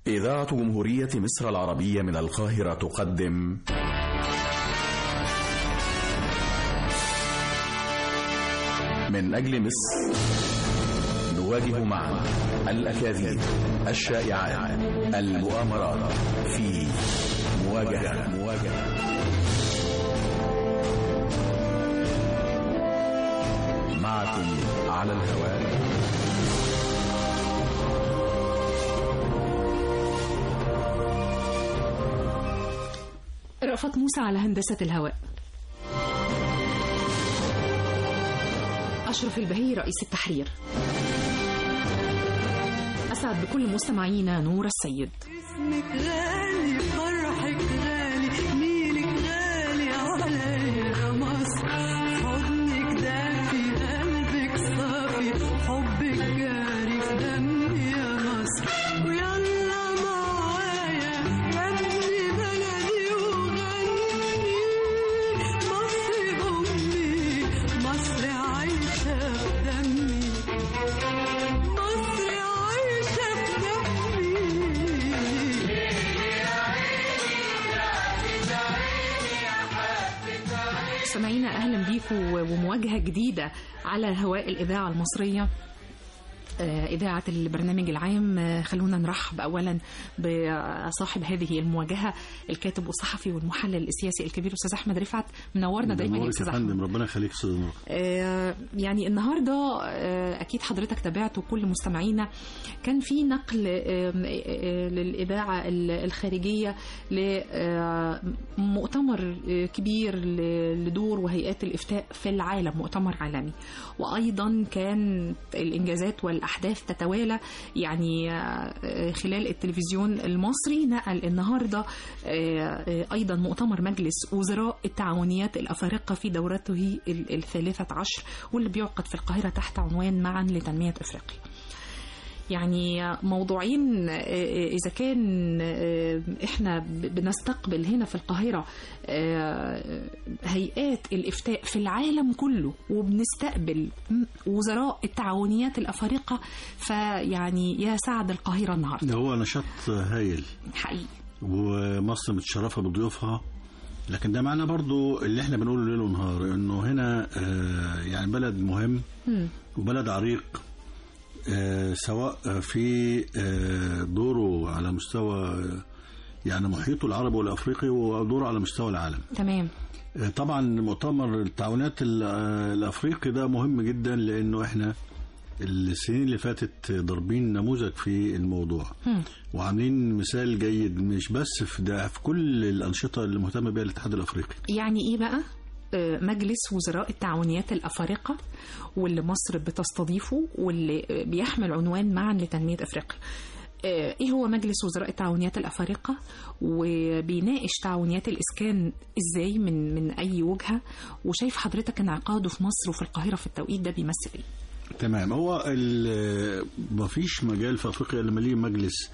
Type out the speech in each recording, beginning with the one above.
إذاعة جمهورية مصر العربية من القاهرة تقدم من أجل مصر نواجه معا الأكاذيب الشائعات المؤامرات في مواجهة مواجهة معكم على الهواء رأفت موسى على هندسة الهواء أشرف البهي رئيس التحرير أسعد بكل مستمعينا نور السيد اسمك غالي فرحك غالي نيلك غالي عليا مصر حضنك دافي قلبك صافي حبك جاري في دمي يا مصر ويلا معايا يا ابني بلدي وغني مصر أمي مصر عايشة في دمي مصر عايشة في دمي مستمعينا أهلا بيكم ومواجهة جديدة على هواء الإذاعة المصرية آه، إذاعة البرنامج العام آه، خلونا نرحب أولا بصاحب هذه المواجهة الكاتب والصحفي والمحلل السياسي الكبير أستاذ أحمد رفعت منورنا دايما يا نورك أستاذ يا أحمد فندم ربنا يخليك استاذ نور آه، يعني النهارده آه، اكيد حضرتك تابعت وكل مستمعينا كان في نقل آه، آه، للاذاعه ال- الخارجيه لمؤتمر آه، كبير ل- لدور وهيئات الافتاء في العالم مؤتمر عالمي وايضا كان الانجازات والاحداث تتوالى يعني آه، خلال التلفزيون المصري نقل النهارده آه، آه، ايضا مؤتمر مجلس وزراء التعاونيات الافارقه في دورته ال- الثالثه عشر واللي بيعقد في القاهره تحت عنوان معا لتنميه افريقيا. يعني موضوعين آه، إذا كان آه، إحنا ب- بنستقبل هنا في القاهرة آه، هيئات الإفتاء في العالم كله وبنستقبل م- وزراء التعاونيات الأفارقة فيعني يا سعد القاهرة النهاردة ده هو نشاط هايل حقيقي ومصر متشرفه بضيوفها لكن ده معنى برضو اللي احنا بنقوله ليل ونهار انه هنا آه، يعني بلد مهم مم. وبلد عريق آه، سواء في آه، دوره على مستوى آه، يعني محيطه العربي والافريقي ودوره على مستوى العالم تمام آه، طبعا مؤتمر التعاونات ال- آه، الافريقي ده مهم جدا لانه احنا السنين اللي فاتت ضاربين نموذج في الموضوع مم. وعاملين مثال جيد مش بس في ده في كل الانشطه اللي مهتم بها الاتحاد الافريقي يعني ايه بقى آه، مجلس وزراء التعاونيات الأفارقة واللي مصر بتستضيفه واللي آه، بيحمل عنوان معا لتنمية أفريقيا آه، ايه هو مجلس وزراء التعاونيات الأفارقة وبيناقش تعاونيات الإسكان ازاي من من أي وجهة وشايف حضرتك انعقاده في مصر وفي القاهرة في التوقيت ده بيمثل ايه تمام هو ال- مفيش مجال في افريقيا الا لما ليه مجلس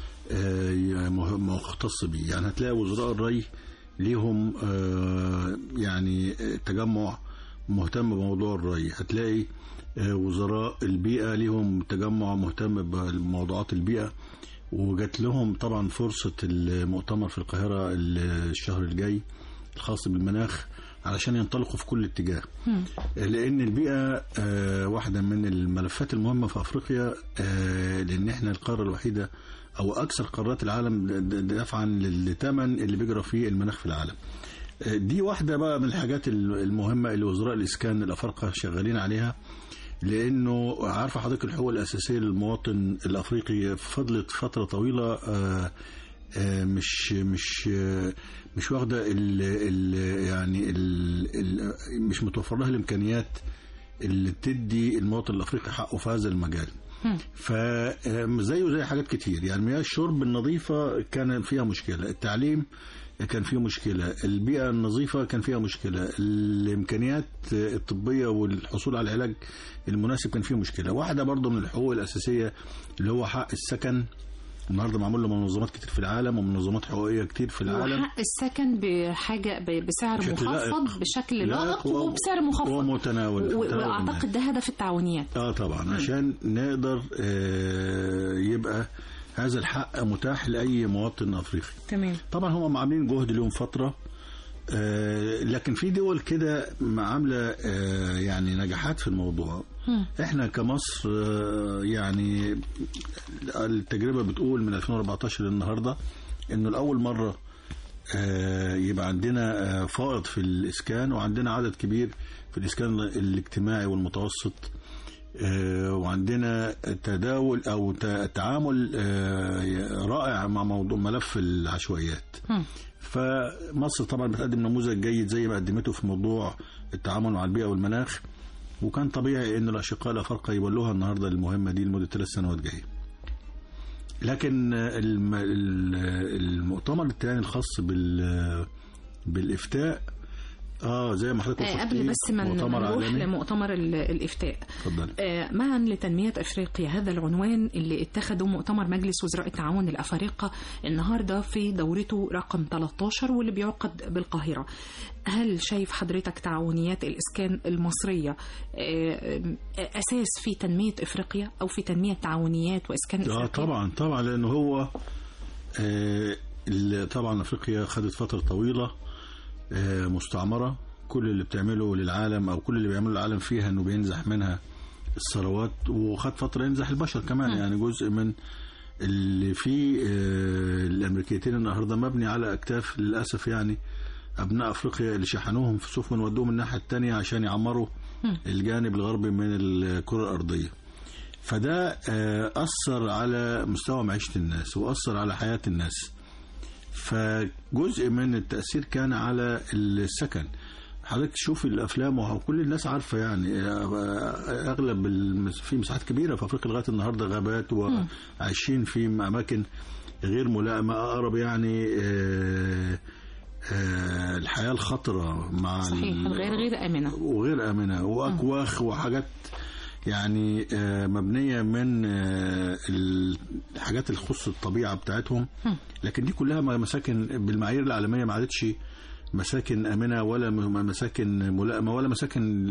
آه، مه- مختص بيه يعني هتلاقي وزراء الري ليهم آه، يعني آه، تجمع مهتم بموضوع الري هتلاقي آه، وزراء البيئة ليهم تجمع مهتم بموضوعات البيئة وجات لهم طبعا فرصة المؤتمر في القاهرة الشهر الجاي الخاص بالمناخ علشان ينطلقوا في كل اتجاه لان البيئه آه، واحده من الملفات المهمه في افريقيا آه، لان احنا القاره الوحيده او اكثر قارات العالم د- د- دفعا للثمن اللي بيجرى فيه المناخ في العالم آه، دي واحده بقى من الحاجات ال- المهمه اللي وزراء الاسكان الافارقه شغالين عليها لانه عارفه حضرتك الحقوق الاساسيه للمواطن الافريقي فضلت فتره طويله آه، آه، مش مش آه، مش واخده ال ال يعني ال ال مش متوفر لها الامكانيات اللي تدي المواطن الافريقي حقه في هذا المجال فزيه زي حاجات كتير يعني مياه الشرب النظيفه كان فيها مشكله التعليم كان فيه مشكلة البيئة النظيفة كان فيها مشكلة الإمكانيات الطبية والحصول على العلاج المناسب كان فيه مشكلة واحدة برضو من الحقوق الأساسية اللي هو حق السكن النهارده معمول له منظمات كتير في العالم ومنظمات حقوقيه كتير في العالم وحق السكن بحاجة ب- بسعر بشكل مخفض لائق. بشكل لائق لائق و- وبسعر مخفض ومتناول و- متناول واعتقد ده هدف التعاونيات اه طبعا عشان نقدر آه، يبقى هذا الحق متاح لاي مواطن افريقي تمام طبعا هم عاملين جهد لهم فتره آه، لكن في دول كده عامله آه، يعني نجاحات في الموضوع مم. احنا كمصر آه، يعني التجربه بتقول من 2014 للنهارده انه لاول مره آه، يبقى عندنا آه، فائض في الاسكان وعندنا عدد كبير في الاسكان الاجتماعي والمتوسط آه، وعندنا تداول او ت- تعامل آه، رائع مع موضوع ملف العشوائيات مم. فمصر طبعا بتقدم نموذج جيد زي ما قدمته في موضوع التعامل مع البيئه والمناخ وكان طبيعي ان الاشقاء الافارقه يولوها النهارده المهمه دي لمده ثلاث سنوات جايه. لكن الم- ال- المؤتمر الثاني الخاص بال بالافتاء اه زي ما حضرتك آه، قبل وصفتي، بس ما مؤتمر نروح عالمي. لمؤتمر ال- الإفتاء اتفضل آه، معا لتنمية أفريقيا هذا العنوان اللي اتخذه مؤتمر مجلس وزراء التعاون الأفارقة النهاردة في دورته رقم 13 واللي بيعقد بالقاهرة هل شايف حضرتك تعاونيات الإسكان المصرية آه، آه، أساس في تنمية أفريقيا أو في تنمية تعاونيات وإسكان اه أفريقيا؟ طبعا طبعا لانه هو آه ال- طبعا افريقيا خدت فتره طويله آه مستعمره كل اللي بتعمله للعالم او كل اللي بيعمله العالم فيها انه بينزح منها الثروات وخد فتره ينزح البشر كمان مم. يعني جزء من اللي فيه آه الامريكيتين النهارده مبني على اكتاف للاسف يعني ابناء افريقيا اللي شحنوهم في سفن ودوهم الناحيه الثانيه عشان يعمروا مم. الجانب الغربي من الكره الارضيه فده آه، أثر على مستوى معيشة الناس وأثر على حياة الناس فجزء من التأثير كان على السكن حضرتك تشوف الافلام وكل الناس عارفه يعني آه، اغلب المس- في مساحات كبيره في افريقيا لغايه النهارده غابات وعايشين في اماكن غير ملائمه اقرب يعني آه، آه، الحياه الخطره مع صحيح ال- غير غير آمنة وغير آمنة وأكواخ وحاجات يعني آه، مبنية من آه، الحاجات اللي تخص الطبيعة بتاعتهم هم. لكن دي كلها مساكن بالمعايير العالمية ما عادتش مساكن آمنة ولا م- مساكن ملائمة ولا مساكن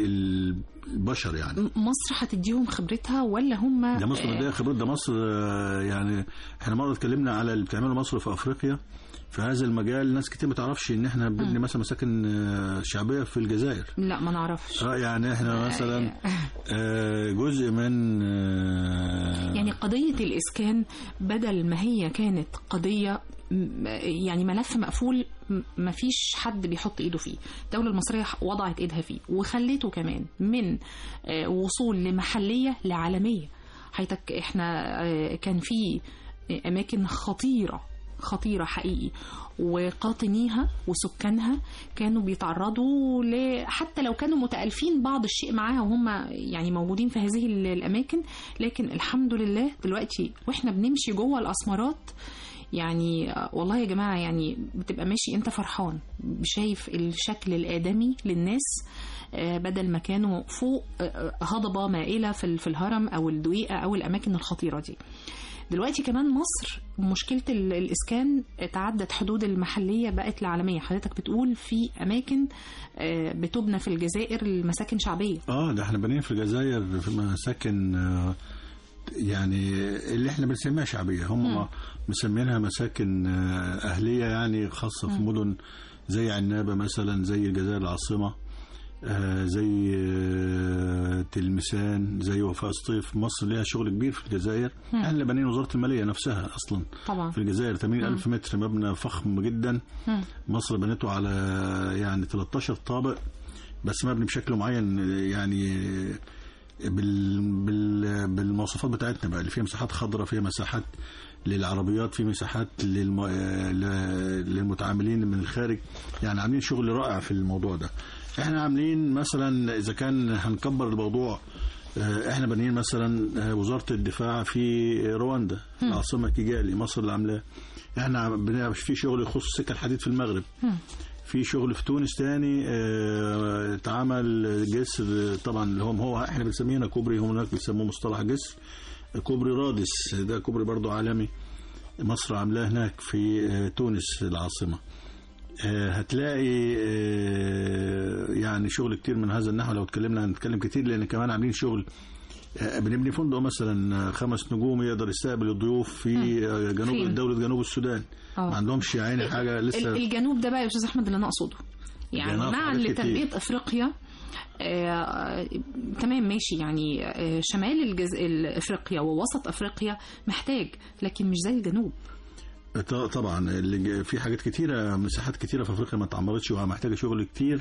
للبشر يعني م- مصر هتديهم خبرتها ولا هم ده مصر آه، ده خبرات ده مصر آه، يعني احنا مرة اتكلمنا على اللي بتعمله مصر في أفريقيا في هذا المجال ناس كتير ما تعرفش ان احنا بنبني مثلا مساكن آه، شعبية في الجزائر لا ما نعرفش اه يعني احنا مثلا آه، جزء من آه، يعني قضية الإسكان بدل ما هي كانت قضية م- يعني ملف مقفول م- مفيش حد بيحط ايده فيه الدولة المصرية وضعت ايدها فيه وخلته كمان من آه، وصول لمحلية لعالمية حيث احنا آه، كان في أماكن خطيرة خطيرة حقيقي وقاطنيها وسكانها كانوا بيتعرضوا ل... حتى لو كانوا متألفين بعض الشيء معاها وهم يعني موجودين في هذه ال- الأماكن لكن الحمد لله دلوقتي واحنا بنمشي جوه الأسمرات يعني آه، والله يا جماعة يعني بتبقى ماشي انت فرحان شايف الشكل الآدمي للناس آه، بدل ما كانوا فوق آه، آه، هضبة مائلة في ال- في الهرم أو الدويقة أو الأماكن الخطيرة دي دلوقتي كمان مصر مشكلة ال- الإسكان تعدت حدود المحلية بقت العالمية حضرتك بتقول في أماكن آه، بتبنى في الجزائر المساكن شعبية اه ده احنا بنينا في الجزائر في مساكن آه، يعني اللي احنا بنسميها شعبيه هم مم. مسمينها مساكن آه، اهليه يعني خاصه في مدن زي عنابه مثلا زي الجزائر العاصمه آه، زي آه، تلمسان زي وفاء سطيف مصر ليها شغل كبير في الجزائر احنا اللي بنينا وزاره الماليه نفسها اصلا طبعا في الجزائر 80 ألف متر مبنى فخم جدا مم. مصر بنته على يعني 13 طابق بس مبني بشكل معين يعني بال بال بالمواصفات بتاعتنا بقى اللي فيها مساحات خضراء فيها مساحات للعربيات في مساحات للم... ل- للمتعاملين من الخارج يعني عاملين شغل رائع في الموضوع ده احنا عاملين مثلا اذا كان هنكبر الموضوع آه، احنا بانيين مثلا آه، وزاره الدفاع في رواندا العاصمه كيجالي مصر اللي عاملاه احنا بنعمل في شغل يخص سكه الحديد في المغرب مم. في شغل في تونس تاني آه، اتعمل جسر طبعا اللي هم هو احنا بنسميه هنا كوبري هم هناك بيسموه مصطلح جسر كوبري رادس ده كوبري برضو عالمي مصر عاملاه هناك في آه، تونس العاصمة آه، هتلاقي آه، يعني شغل كتير من هذا النحو لو اتكلمنا هنتكلم كتير لان كمان عاملين شغل آه، بنبني فندق مثلا آه، خمس نجوم يقدر يستقبل الضيوف في آه، جنوب فين؟ دوله جنوب السودان آه. ما عندهمش يا عيني حاجه ال- لسه الجنوب ده بقى يا استاذ احمد اللي انا اقصده يعني جنوب معا حاجات لتنميه كتير. افريقيا آه تمام ماشي يعني آه شمال الجز... افريقيا ووسط افريقيا محتاج لكن مش زي الجنوب ط- طبعا اللي ج- في حاجات كتيره مساحات كتيره في افريقيا ما اتعمرتش ومحتاجه شغل كتير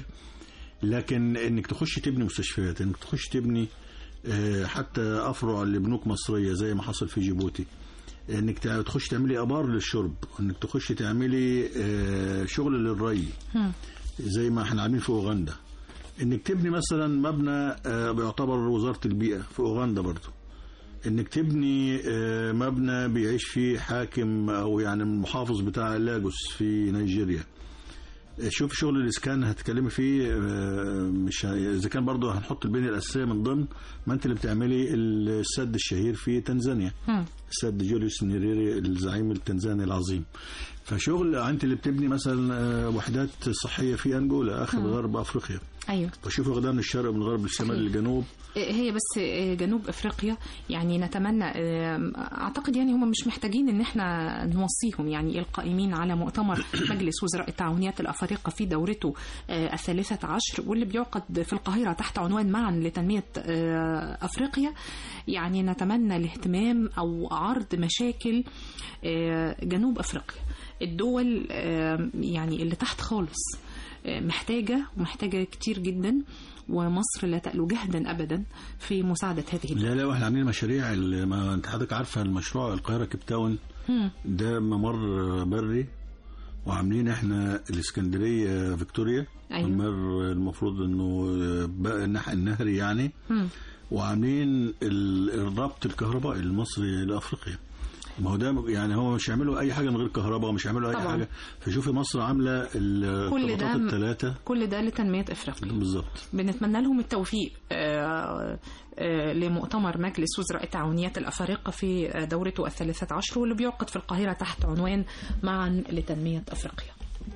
لكن انك تخش تبني مستشفيات انك تخش تبني آه، حتى افرع لبنوك مصريه زي ما حصل في جيبوتي انك تع- تخش تعملي ابار للشرب انك تخش تعملي آه، شغل للري هم. زي ما احنا عاملين في اوغندا انك تبني مثلا مبنى آه، بيعتبر وزاره البيئه في اوغندا برضو انك تبني آه، مبنى بيعيش فيه حاكم او يعني المحافظ بتاع لاجوس في نيجيريا آه، شوف شغل الاسكان هتتكلمي فيه آه، مش ه- اذا كان برضه هنحط البنيه الاساسيه من ضمن ما انت اللي بتعملي السد الشهير في تنزانيا هم. سد جوليوس نيريري الزعيم التنزاني العظيم فشغل انت اللي بتبني مثلا آه، وحدات صحيه في انجولا اخر غرب افريقيا ايوه وشوف واخدها من الشرق من الغرب للشمال صحيح. للجنوب هي بس جنوب افريقيا يعني نتمنى اعتقد يعني هم مش محتاجين ان احنا نوصيهم يعني القائمين على مؤتمر مجلس وزراء التعاونيات الافارقه في دورته آه، الثالثه عشر واللي بيعقد في القاهره تحت عنوان معا لتنميه آه، افريقيا يعني نتمنى الاهتمام او عرض مشاكل آه، جنوب افريقيا الدول آه، يعني اللي تحت خالص محتاجة ومحتاجة كتير جدا ومصر لا تألو جهدا أبدا في مساعدة هذه الدول لا لا واحنا عاملين مشاريع اللي ما انت حضرتك عارفه المشروع القاهره كيب تاون هم. ده ممر بري وعاملين احنا الاسكندريه فيكتوريا أيوة. ممر المفروض انه بقى النح- النهري يعني هم. وعاملين ال- الربط الكهربائي المصري لافريقيا ما هو ده يعني هو مش هيعملوا اي حاجه من غير كهرباء ومش هيعملوا اي طبعاً. حاجه فشوفي مصر عامله الارتباطات م- الثلاثه كل ده لتنمية إفريقيا بالظبط بنتمنى لهم التوفيق آه، آه، لمؤتمر مجلس وزراء التعاونيات الأفارقة في آه، دورته الثالثة عشر واللي بيعقد في القاهرة تحت عنوان معا لتنمية أفريقيا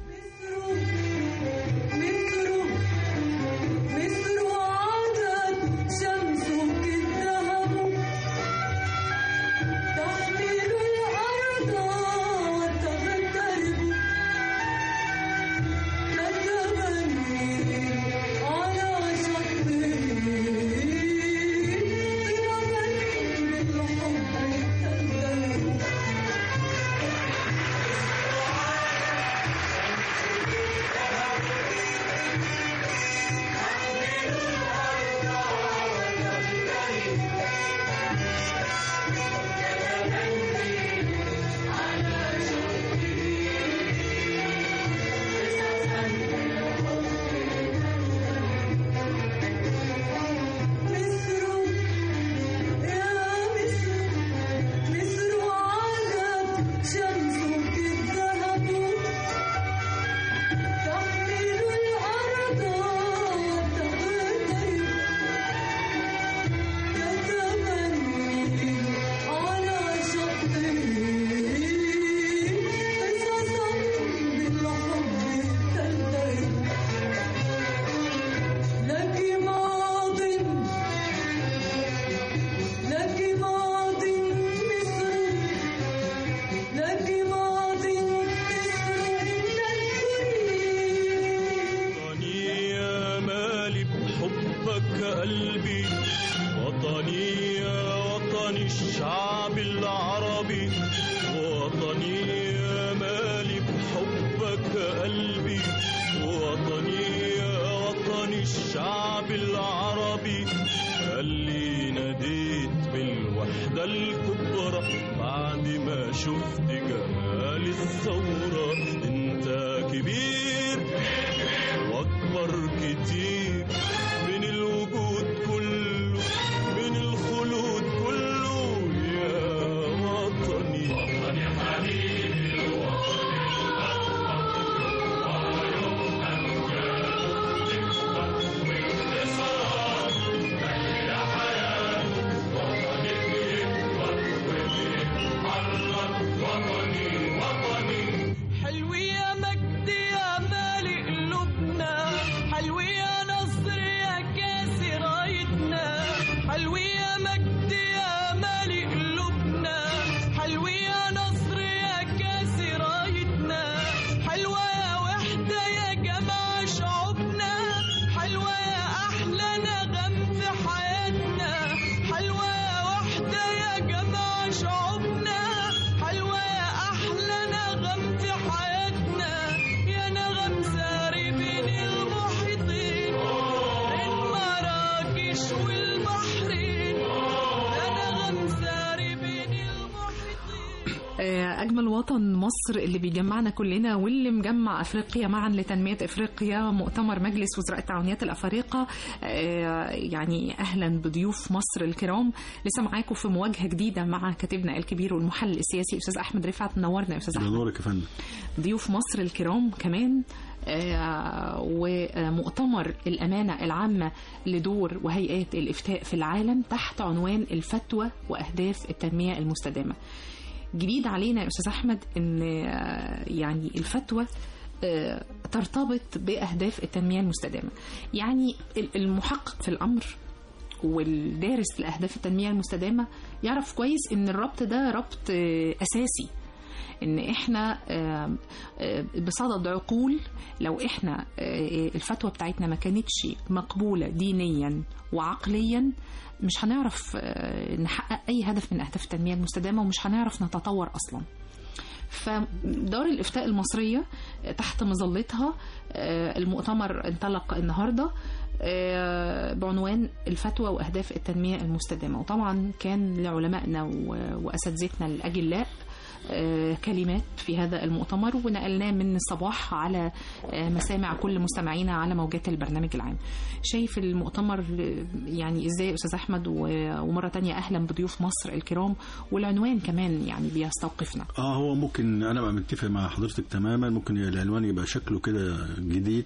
مصر مصر عادت شمسك الذهب تحمل الأرض وتغترب كالتمني على شطه قمما بالحب تزدهر مصر يا مصر مصر عادت شمسك الذهب تحمل الأرض وتغترب كتمني على شطه قصصا بالحب تلتهب لك ماض لك ماض مصر لك ماض مصر إن الكريم وطني يا مالي بحبك قلبي وطني يا وطني الشعب العربي وطني يا مالي بحبك قلبي وطني يا وطني الشعب العربي اللي ناديت بالوحدة الكبرى بعد ما شفت جمال الثورة انت كبير واكبر كتير من الوجود كله من الخلود كله يا وطني وطني حبيبي حلو يا مجد يا مالي قلوبنا حلو يا نصر يا الوطن مصر اللي بيجمعنا كلنا واللي مجمع افريقيا معا لتنميه افريقيا مؤتمر مجلس وزراء التعاونيات الافارقه آه، يعني اهلا بضيوف مصر الكرام لسه معاكم في مواجهه جديده مع كاتبنا الكبير والمحلل السياسي استاذ احمد رفعت منورنا يا استاذ احمد بنورك يا فندم ضيوف مصر الكرام كمان آه، ومؤتمر الأمانة العامة لدور وهيئات الإفتاء في العالم تحت عنوان الفتوى وأهداف التنمية المستدامة جديد علينا يا أستاذ أحمد أن آه، يعني الفتوى آه، ترتبط بأهداف التنمية المستدامة يعني المحقق في الأمر والدارس لأهداف التنمية المستدامة يعرف كويس أن الربط ده ربط آه، أساسي ان احنا آه، آه، بصدد عقول لو احنا آه، الفتوى بتاعتنا ما كانتش مقبولة دينيا وعقليا مش هنعرف آه، نحقق اي هدف من اهداف التنمية المستدامة ومش هنعرف نتطور اصلا فدار الإفتاء المصرية تحت مظلتها آه، المؤتمر انطلق النهاردة آه، بعنوان الفتوى وأهداف التنمية المستدامة وطبعا كان لعلمائنا و- وأساتذتنا الأجلاء آه، كلمات في هذا المؤتمر ونقلناه من الصباح على آه، مسامع كل مستمعينا على موجات البرنامج العام شايف المؤتمر آه، يعني ازاي يا استاذ احمد و- ومره تانية اهلا بضيوف مصر الكرام والعنوان كمان يعني بيستوقفنا اه هو ممكن انا بقى متفق مع حضرتك تماما ممكن العنوان يبقى شكله كده جديد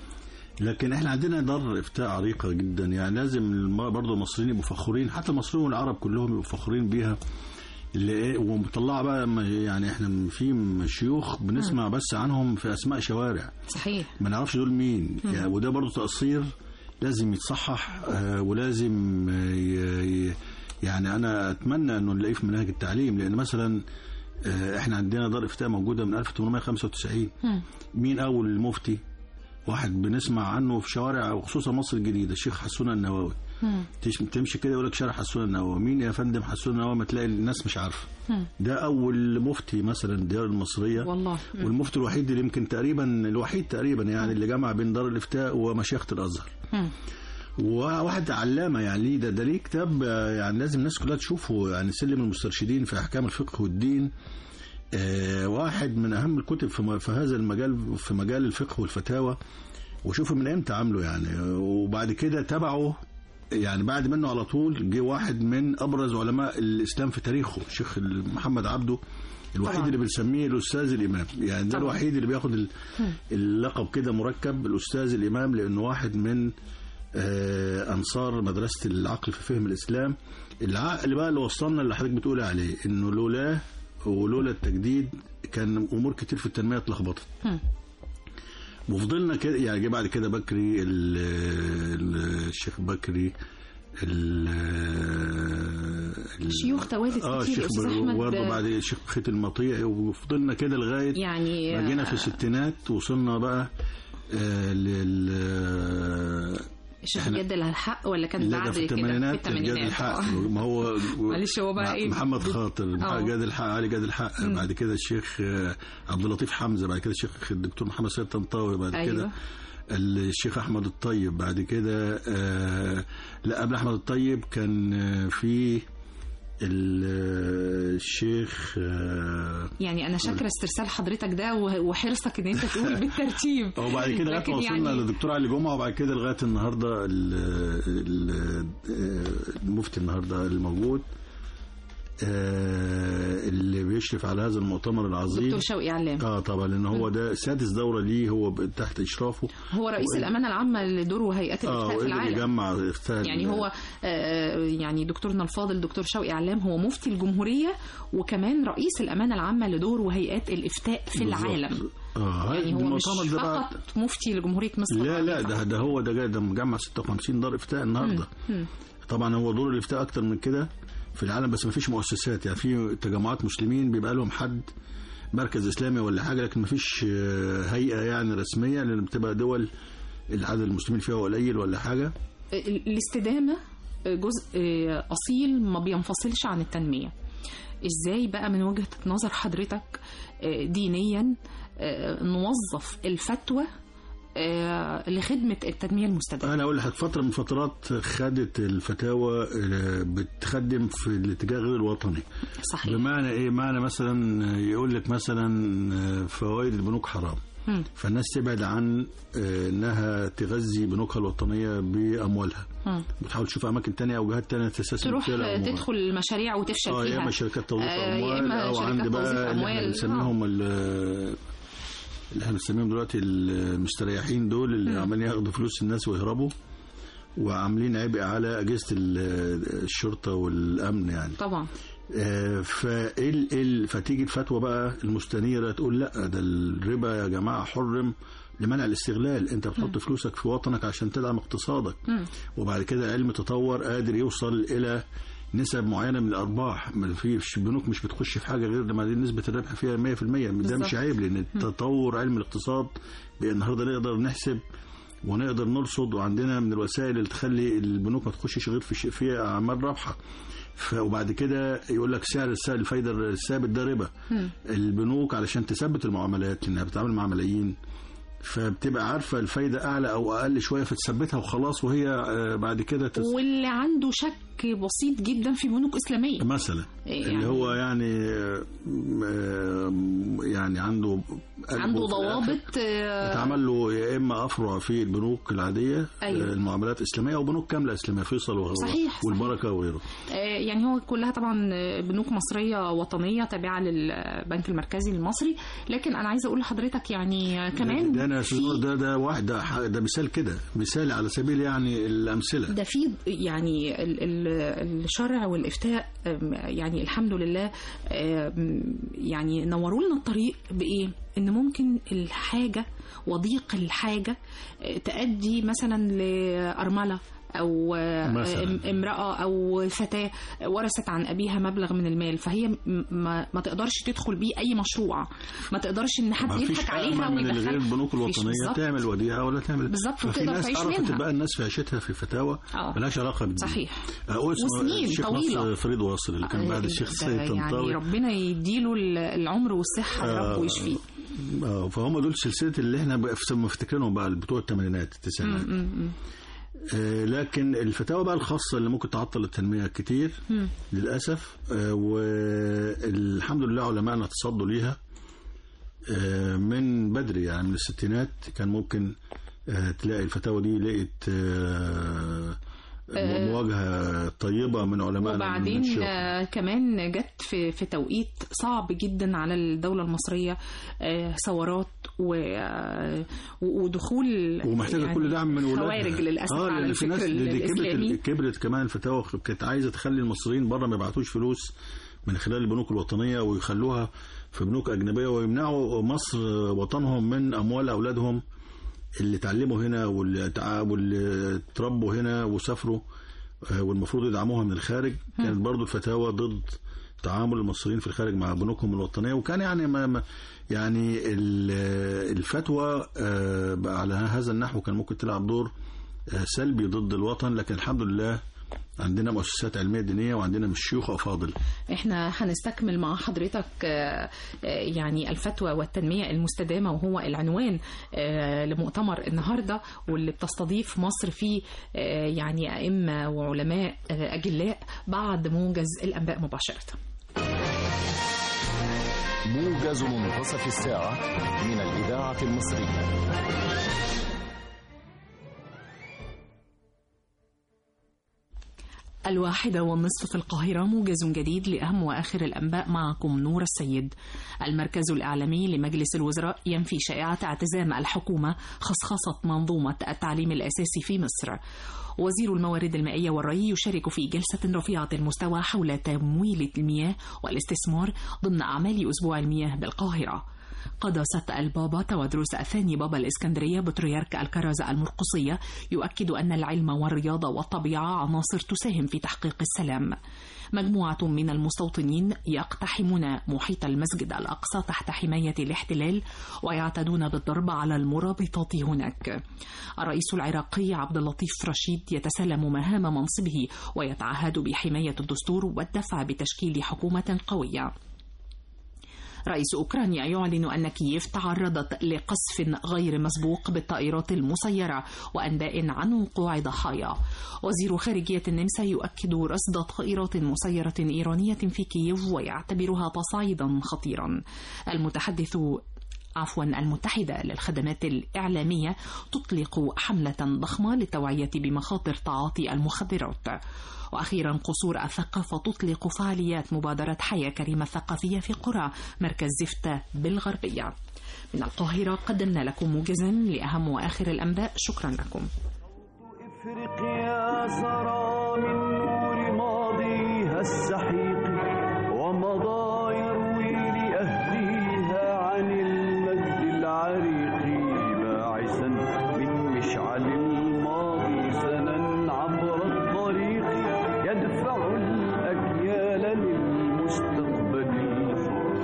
لكن احنا عندنا دار افتاء عريقه جدا يعني لازم الم- برضه المصريين يبقوا فخورين حتى المصريين والعرب كلهم يبقوا فخورين بيها اللي ايه ومطلعه بقى م- يعني احنا في شيوخ بنسمع بس عنهم في اسماء شوارع صحيح ما نعرفش دول مين يعني وده برضه تقصير لازم يتصحح آه، ولازم آه، ي- ي- يعني انا اتمنى انه نلاقيه في مناهج التعليم لان مثلا آه، احنا عندنا دار افتاء موجوده من 1895 مم. مين اول مفتي واحد بنسمع عنه في شوارع وخصوصا مصر الجديده الشيخ حسون النووي مم. تش- تمشي كده يقول لك شارع حسون النووي مين يا فندم حسون النووي ما تلاقي الناس مش عارفه مم. ده اول مفتي مثلا الديار المصريه والله مم. والمفتي الوحيد اللي يمكن تقريبا الوحيد تقريبا يعني اللي جمع بين دار الافتاء ومشيخه الازهر مم. وواحد علامه يعني ليه ده ده ليه كتاب آه، يعني لازم الناس كلها تشوفه يعني سلم المسترشدين في احكام الفقه والدين آه، واحد من اهم الكتب في م- في هذا المجال في مجال الفقه والفتاوى وشوفوا من امتى عامله يعني آه، وبعد كده تبعه يعني بعد منه على طول جه واحد من ابرز علماء الاسلام في تاريخه الشيخ محمد عبده الوحيد طبعا. اللي بنسميه الاستاذ الامام يعني ده طبعا. الوحيد اللي بياخد ال- اللقب كده مركب الاستاذ الامام لانه واحد من آه، انصار مدرسه العقل في فهم الاسلام العقل بقى اللي وصلنا اللي حضرتك بتقول عليه انه لولاه ولولا التجديد كان امور كتير في التنميه اتلخبطت مم. وفضلنا كده يعني جه بعد كده بكري ال- ال- الشيخ بكري ال- ال- شيوخ توالت اه كتير يا الشيخ استاذ احمد برضه بعد الشيخ خيط المطيع وفضلنا كده لغايه يعني ما جينا في الستينات وصلنا بقى آه لل الشيخ إحنا- جد الحق ولا كان لا بعد ده في كده الثمانينات جاد الحق آه. ما هو معلش هو بقى مع- ايه محمد خاطر آه. جاد الحق علي جاد الحق بعد كده الشيخ آه، عبد اللطيف حمزه بعد كده الشيخ الدكتور محمد سيد طنطاوي بعد أيوة. كده الشيخ احمد الطيب بعد كده آه، لا قبل احمد الطيب كان آه، في ال- الشيخ آه، يعني انا شاكره استرسال حضرتك ده وه- وحرصك ان انت تقول بالترتيب وبعد كده لغايه لكن ما وصلنا يعني- للدكتور علي جمعه وبعد كده لغايه النهارده ال- ال- المفتي النهارده الموجود آه، اللي بيشرف على هذا المؤتمر العظيم دكتور شوقي علام اه طبعا لان هو ده سادس دوره ليه هو ب- تحت اشرافه هو رئيس وإيه؟ الامانه العامه لدور وهيئات اه الافتاء في وايه اللي العالم بيجمع افتاء يعني هو آه، يعني دكتورنا الفاضل دكتور شوقي علام هو مفتي الجمهوريه وكمان رئيس الامانه العامه لدور وهيئات الافتاء في بالظبط. العالم اه يعني هو مش المؤتمر ده بقى فقط مفتي لجمهوريه مصر لا لا العربية ده ده هو ده جاي ده مجمع 56 دار افتاء النهارده مم. طبعا هو دور الافتاء اكتر من كده في العالم بس ما فيش مؤسسات يعني في تجمعات مسلمين بيبقى لهم حد مركز اسلامي ولا حاجه لكن ما فيش آه، هيئه يعني رسميه لان بتبقى دول العدد المسلمين فيها قليل ولا حاجه ال- الاستدامة جزء أصيل ما بينفصلش عن التنمية ازاي بقى من وجهة نظر حضرتك دينيا نوظف الفتوى آه، لخدمة التنمية المستدامة انا اقول لك فتره من فترات خدت الفتاوى آه، بتخدم في الاتجاه غير الوطني صحيح بمعنى ايه معنى مثلا يقول لك مثلا آه، فوائد البنوك حرام مم. فالناس تبعد عن آه، انها تغذي بنوكها الوطنيه باموالها مم. بتحاول تشوف اماكن تانية او جهات تانية تستثمر تروح فيها الأموال. تدخل المشاريع وتفشل اه يا فيها اما شركات توظيف آه، يا اموال إما او شركات عند توظيف بقى اللي احنا أموال. بنسميهم ال- اللي احنا بنسميهم دلوقتي المستريحين دول اللي عمالين ياخدوا فلوس الناس ويهربوا وعاملين عبء على اجهزه ال- الشرطه والامن يعني طبعا آه، فال ال فتيجي الفتوى بقى المستنيره تقول لا ده الربا يا جماعه حرم لمنع الاستغلال انت بتحط فلوسك في وطنك عشان تدعم اقتصادك مم. وبعد كده العلم تطور قادر يوصل الى نسب معينه من الارباح ما فيش بنوك مش بتخش في حاجه غير لما دي نسبه الربح فيها 100% ده بالظبط. مش عيب لان تطور علم الاقتصاد بقى النهارده نقدر نحسب ونقدر نرصد وعندنا من الوسائل اللي تخلي البنوك ما تخشش غير في شيء فيها اعمال رابحه ف- وبعد كده يقول لك سعر السعر الفايده الثابت ده ربا مم. البنوك علشان تثبت المعاملات لانها بتتعامل مع ملايين فبتبقى عارفه الفايده اعلى او اقل شويه فتثبتها وخلاص وهي آه، بعد كده تس... واللي عنده شك بسيط جدا في بنوك إسلامية مثلا يعني- اللي هو يعني آه، آه، يعني عنده قلبه عنده في الآخر ضوابط آه، اتعمل له يا اما افرع في البنوك العاديه أيوة. آه، المعاملات الاسلاميه او بنوك كامله اسلاميه فيصل وغيره صحيح، والبركه وغيره آه، يعني هو كلها طبعا بنوك مصرية وطنية تابعة للبنك المركزي المصري لكن أنا عايزة أقول لحضرتك يعني كمان ده انا في- ده ده واحد ده, ح- ده مثال كده مثال على سبيل يعني الامثله ده في يعني ال- ال- الشرع والافتاء أم، يعني الحمد لله أم، يعني نوروا لنا الطريق بايه ان ممكن الحاجه وضيق الحاجه أه، تؤدي مثلا لارمله او أه، مثلاً. ام- امراه او فتاه ورثت عن ابيها مبلغ من المال فهي م- ما, ما تقدرش تدخل بيه اي مشروع ما تقدرش ان حد ما فيش يضحك عليها أمل من ويدخل غير البنوك مفيش الوطنيه بالظبط. تعمل وديعه ولا تعمل بالظبط، ففي وتقدر ناس تعيش عرفت منها. بقى الناس في عيشتها في فتاوى آه. ملهاش علاقه بالدين صحيح أقول اسمه وسنين الشيخ طويلة. نصر فريد واصل اللي كان بعد الشيخ ده سيد يعني طنطاوي ربنا يديله العمر والصحة يا رب آه. ويشفيه آه، فهم دول سلسله اللي احنا بقى في- مفتكرينهم بقى بتوع الثمانينات التسعينات م- م- آه، لكن الفتاوى بقى الخاصة اللي ممكن تعطل التنمية كتير مم. للأسف آه، والحمد لله علمائنا تصدوا ليها آه، من بدري يعني من الستينات كان ممكن آه، تلاقي الفتاوى دي لقيت آه، آه، مواجهة طيبة من علمائنا من وبعدين الشيوخ. آه، كمان جت في في توقيت صعب جدا على الدولة المصرية آه، ثورات و- آه، و- ودخول ومحتاجه يعني كل دعم من ولادها خوارج للأسف اه على لان في ناس الفكر دي كبرت الإسلامي كبرت كمان الفتاوى كانت عايزه تخلي المصريين بره ما يبعتوش فلوس من خلال البنوك الوطنيه ويخلوها في بنوك اجنبيه ويمنعوا مصر وطنهم من اموال اولادهم اللي اتعلموا هنا واللي تع- واللي اتربوا هنا وسافروا آه، والمفروض يدعموها من الخارج كانت برضو الفتاوى ضد تعامل المصريين في الخارج مع بنوكهم الوطنيه وكان يعني ما ما- يعني ال- الفتوى آه، بقى على هذا النحو كان ممكن تلعب دور آه، سلبي ضد الوطن لكن الحمد لله عندنا مؤسسات علميه دينيه وعندنا مش شيوخ افاضل احنا هنستكمل مع حضرتك آه، آه، يعني الفتوى والتنمية المستدامة وهو العنوان آه، لمؤتمر النهاردة واللي بتستضيف مصر فيه آه، يعني أئمة وعلماء آه، أجلاء بعد موجز الأنباء مباشرة موجز منتصف الساعة من الإذاعة المصرية الواحدة والنصف في القاهرة موجز جديد لأهم وآخر الأنباء معكم نور السيد المركز الإعلامي لمجلس الوزراء ينفي شائعة اعتزام الحكومة خصخصة منظومة التعليم الأساسي في مصر وزير الموارد المائية والري يشارك في جلسة رفيعة المستوى حول تمويل المياه والاستثمار ضمن أعمال أسبوع المياه بالقاهرة قداسة البابا تودروس الثاني بابا الإسكندرية بطريرك الكرازة المرقصية يؤكد أن العلم والرياضة والطبيعة عناصر تساهم في تحقيق السلام مجموعة من المستوطنين يقتحمون محيط المسجد الأقصى تحت حماية الاحتلال ويعتدون بالضرب على المرابطات هناك الرئيس العراقي عبد اللطيف رشيد يتسلم مهام منصبه ويتعهد بحماية الدستور والدفع بتشكيل حكومة قوية رئيس أوكرانيا يعلن أن كييف تعرضت لقصف غير مسبوق بالطائرات المسيرة وأنباء عن وقوع ضحايا وزير خارجية النمسا يؤكد رصد طائرات مسيرة إيرانية في كييف ويعتبرها تصعيدا خطيرا المتحدث عفوا المتحدة للخدمات الإعلامية تطلق حملة ضخمة للتوعية بمخاطر تعاطي المخدرات وأخيرا قصور الثقافة تطلق فعاليات مبادرة حياة كريمة الثقافية في قرى مركز زفتة بالغربية من القاهرة قدمنا لكم موجزا لأهم وآخر الأنباء شكرا لكم إفريقيا سرى من نور ماضيها السحيق ومضى يروي لأهليها عن المجد العريق باعثا من مشعل الماضي سنا عبر الطريق يدفع الأجيال للمستقبل الحر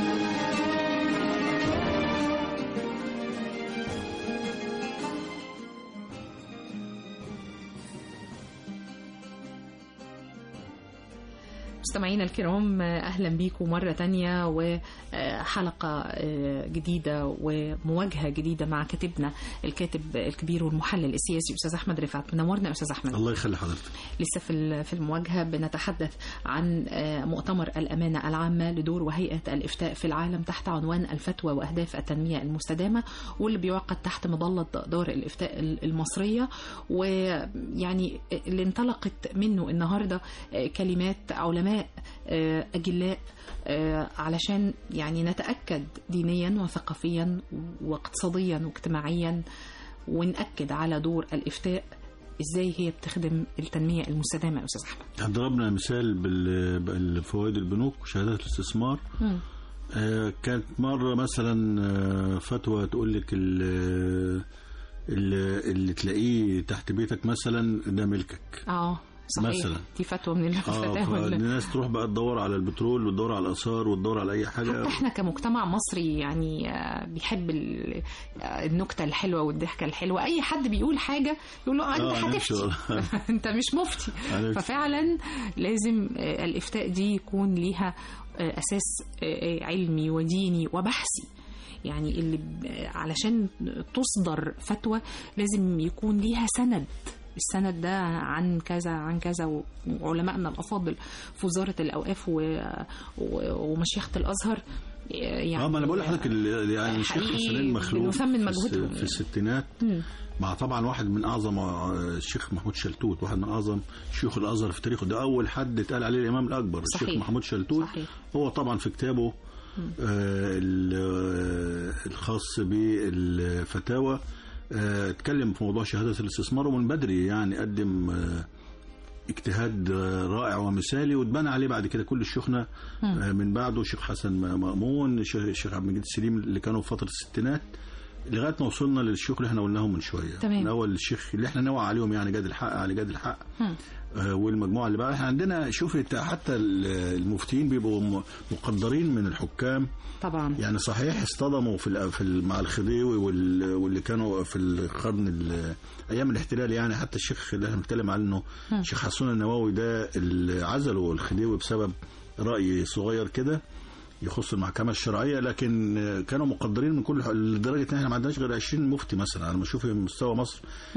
مستمعينا الكرام أهلا بيكم مرة تانية وحلقة جديدة ومواجهة جديدة مع كاتبنا الكاتب الكبير والمحلل السياسي أستاذ أحمد رفعت منورنا يا أستاذ أحمد الله يخلي حضرتك لسه في ال- في المواجهة بنتحدث عن آه، مؤتمر الأمانة العامة لدور وهيئة الإفتاء في العالم تحت عنوان الفتوى وأهداف التنمية المستدامة واللي بيعقد تحت مظلة دار الإفتاء ال- المصرية ويعني اللي انطلقت منه النهاردة آه، كلمات علماء آه، أجلاء آه، علشان يعني نتأكد دينيا وثقافيا واقتصاديا واجتماعيا ونأكد على دور الإفتاء ازاي هي بتخدم التنميه المستدامه يا استاذ احمد ضربنا مثال بال- بالفوائد البنوك وشهادات الاستثمار مم. آه، كانت مرة مثلا آه، فتوى تقول لك ال- ال- اللي تلاقيه تحت بيتك مثلا ده ملكك اه صحيح مثلا. دي فتوى من اه الفتاوى اللي- فالناس تروح بقى تدور على البترول وتدور على الاثار وتدور على اي حاجه حتى احنا كمجتمع مصري يعني آه، بيحب ال- آه، النكته الحلوه والضحكه الحلوه اي حد بيقول حاجه يقول له آه، آه، انت نفسي هتفتي والله. انت مش مفتي عرفت. ففعلا لازم آه، الافتاء دي يكون ليها آه، اساس آه، آه، علمي وديني وبحثي يعني اللي ب- علشان تصدر فتوى لازم يكون ليها سند السند ده عن كذا عن كذا وعلمائنا الافاضل في وزاره الاوقاف و- و- ومشيخه الازهر يعني اه ما انا بقول لحضرتك ال- يعني الشيخ حقيقي حسنين مخلوق بنثمن في الس- مجهودهم. في الستينات مم. مع طبعا واحد من اعظم آه، الشيخ محمود شلتوت واحد من اعظم شيوخ الازهر في تاريخه ده اول حد اتقال عليه الامام الاكبر صحيح. الشيخ محمود شلتوت صحيح. هو طبعا في كتابه آه، ال- آه، الخاص بالفتاوى آه، اتكلم في موضوع شهاده الاستثمار ومن بدري يعني قدم آه، اجتهاد آه، رائع ومثالي واتبنى عليه بعد كده كل الشيوخنا آه، من بعده الشيخ حسن مأمون الشيخ الشيخ عبد المجيد السليم اللي كانوا في فتره الستينات لغايه ما وصلنا للشيوخ اللي احنا قلناهم من شويه تمام. من اول الشيخ اللي احنا نوع عليهم يعني جاد الحق علي جاد الحق هم. آه، والمجموعه اللي بقى احنا عندنا شوف انت حتى ال- المفتين بيبقوا م- مقدرين من الحكام طبعا يعني صحيح اصطدموا في, ال- في ال- مع الخديوي وال- واللي كانوا في القرن ال- ايام الاحتلال يعني حتى الشيخ اللي احنا بنتكلم عنه الشيخ حسون النووي ده اللي عزلوا الخديوي بسبب راي صغير كده يخص المحكمة الشرعية لكن آه، كانوا مقدرين من كل ح- لدرجة ان احنا ما عندناش غير 20 مفتي مثلا انا بشوف مستوى مصر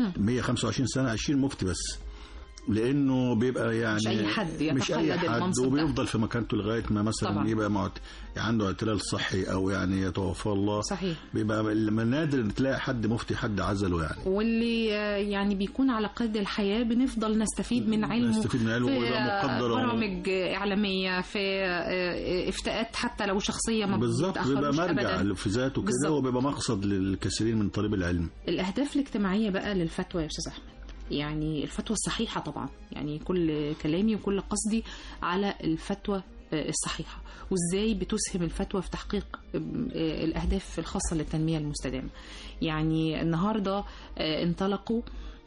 125 سنة 20 مفتي بس لانه بيبقى يعني مش أي حد مش اي يتقلد حد المنصب ده. وبيفضل في مكانته لغايه ما مثلا طبعا. يبقى معت... عنده اعتلال صحي او يعني يتوفى الله صحيح بيبقى من نادر ان تلاقي حد مفتي حد عزله يعني واللي آه، يعني بيكون على قيد الحياة بنفضل نستفيد من علمه نستفيد من علمه في ويبقى آه، مقدر وهو- برامج آه، إعلامية في آه، افتاءات حتى لو شخصية ما بالظبط بيبقى بتتأخروش مرجع أبداً. في ذاته كده بالظبط. وبيبقى مقصد للكثيرين من طالب العلم الأهداف الاجتماعية بقى للفتوى يا أستاذ أحمد يعني الفتوى الصحيحة طبعا يعني كل كلامي وكل قصدي على الفتوى آه، الصحيحة وازاي بتسهم الفتوى في تحقيق آه، الأهداف الخاصة للتنمية المستدامة يعني النهاردة آه، انطلقوا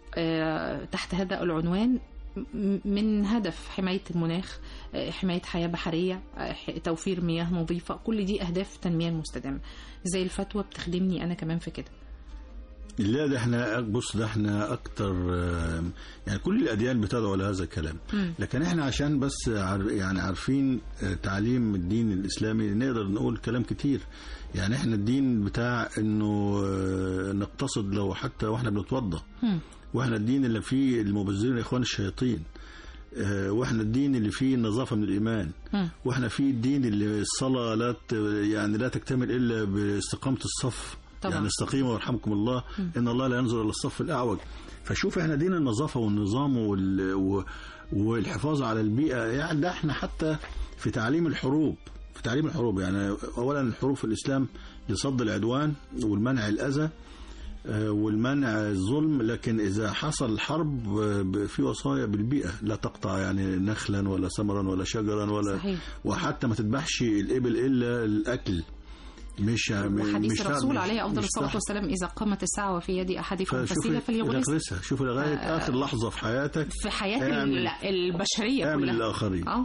آه، تحت هذا العنوان م- من هدف حماية المناخ آه، حماية حياة بحرية آه، ح- توفير مياه نظيفة كل دي أهداف التنمية المستدامة زي الفتوى بتخدمني أنا كمان في كده لا ده احنا بص ده احنا اكتر آه، يعني كل الاديان بتدعو لهذا الكلام لكن احنا عشان بس عار يعني عارفين آه، تعليم الدين الاسلامي نقدر نقول كلام كتير يعني احنا الدين بتاع انه آه، نقتصد لو حتى واحنا بنتوضى واحنا الدين اللي فيه المبذرين اخوان الشياطين آه، واحنا الدين اللي فيه النظافه من الايمان واحنا فيه الدين اللي الصلاه لا ت- يعني لا تكتمل الا باستقامه الصف طبعا. يعني استقيموا ويرحمكم الله ان الله لا ينظر الى الصف الاعوج فشوف احنا دين النظافه والنظام وال... و... والحفاظ على البيئه يعني ده احنا حتى في تعليم الحروب في تعليم الحروب يعني اولا الحروب في الاسلام لصد العدوان والمنع الاذى آه، والمنع الظلم لكن اذا حصل حرب آه، ب- في وصايا بالبيئه لا تقطع يعني نخلا ولا ثمرا ولا شجرا ولا صحيح. وحتى ما تذبحش الابل الا الاكل مش وحديث مش الرسول مش- عليه افضل مش الصلاه تحت. والسلام اذا قامت الساعه وفي يد احدكم فشوفي فسيله فليغرس اغرسها شوفي لغايه آه، اخر لحظه في حياتك في حياه اعمل- ال- البشريه اعمل كلها للاخرين اه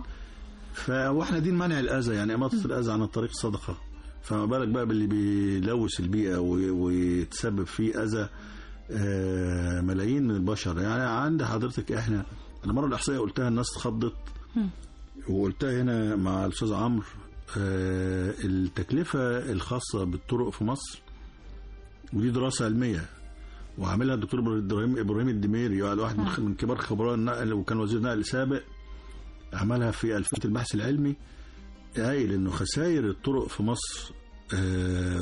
فاحنا دين منع الاذى يعني اماطه الاذى عن الطريق صدقه فما بالك بقى باللي بيلوث البيئه و- ويتسبب في اذى آه، ملايين من البشر يعني عند حضرتك احنا انا مره الاحصائيه قلتها الناس اتخضت وقلتها هنا مع الاستاذ عمرو آه، التكلفه الخاصه بالطرق في مصر ودي دراسه علميه وعاملها الدكتور ابراهيم ابراهيم الدميري يعني واحد من- من كبار خبراء النقل وكان وزير نقل سابق عملها في ألفية البحث العلمي قايل انه خسائر الطرق في مصر آه،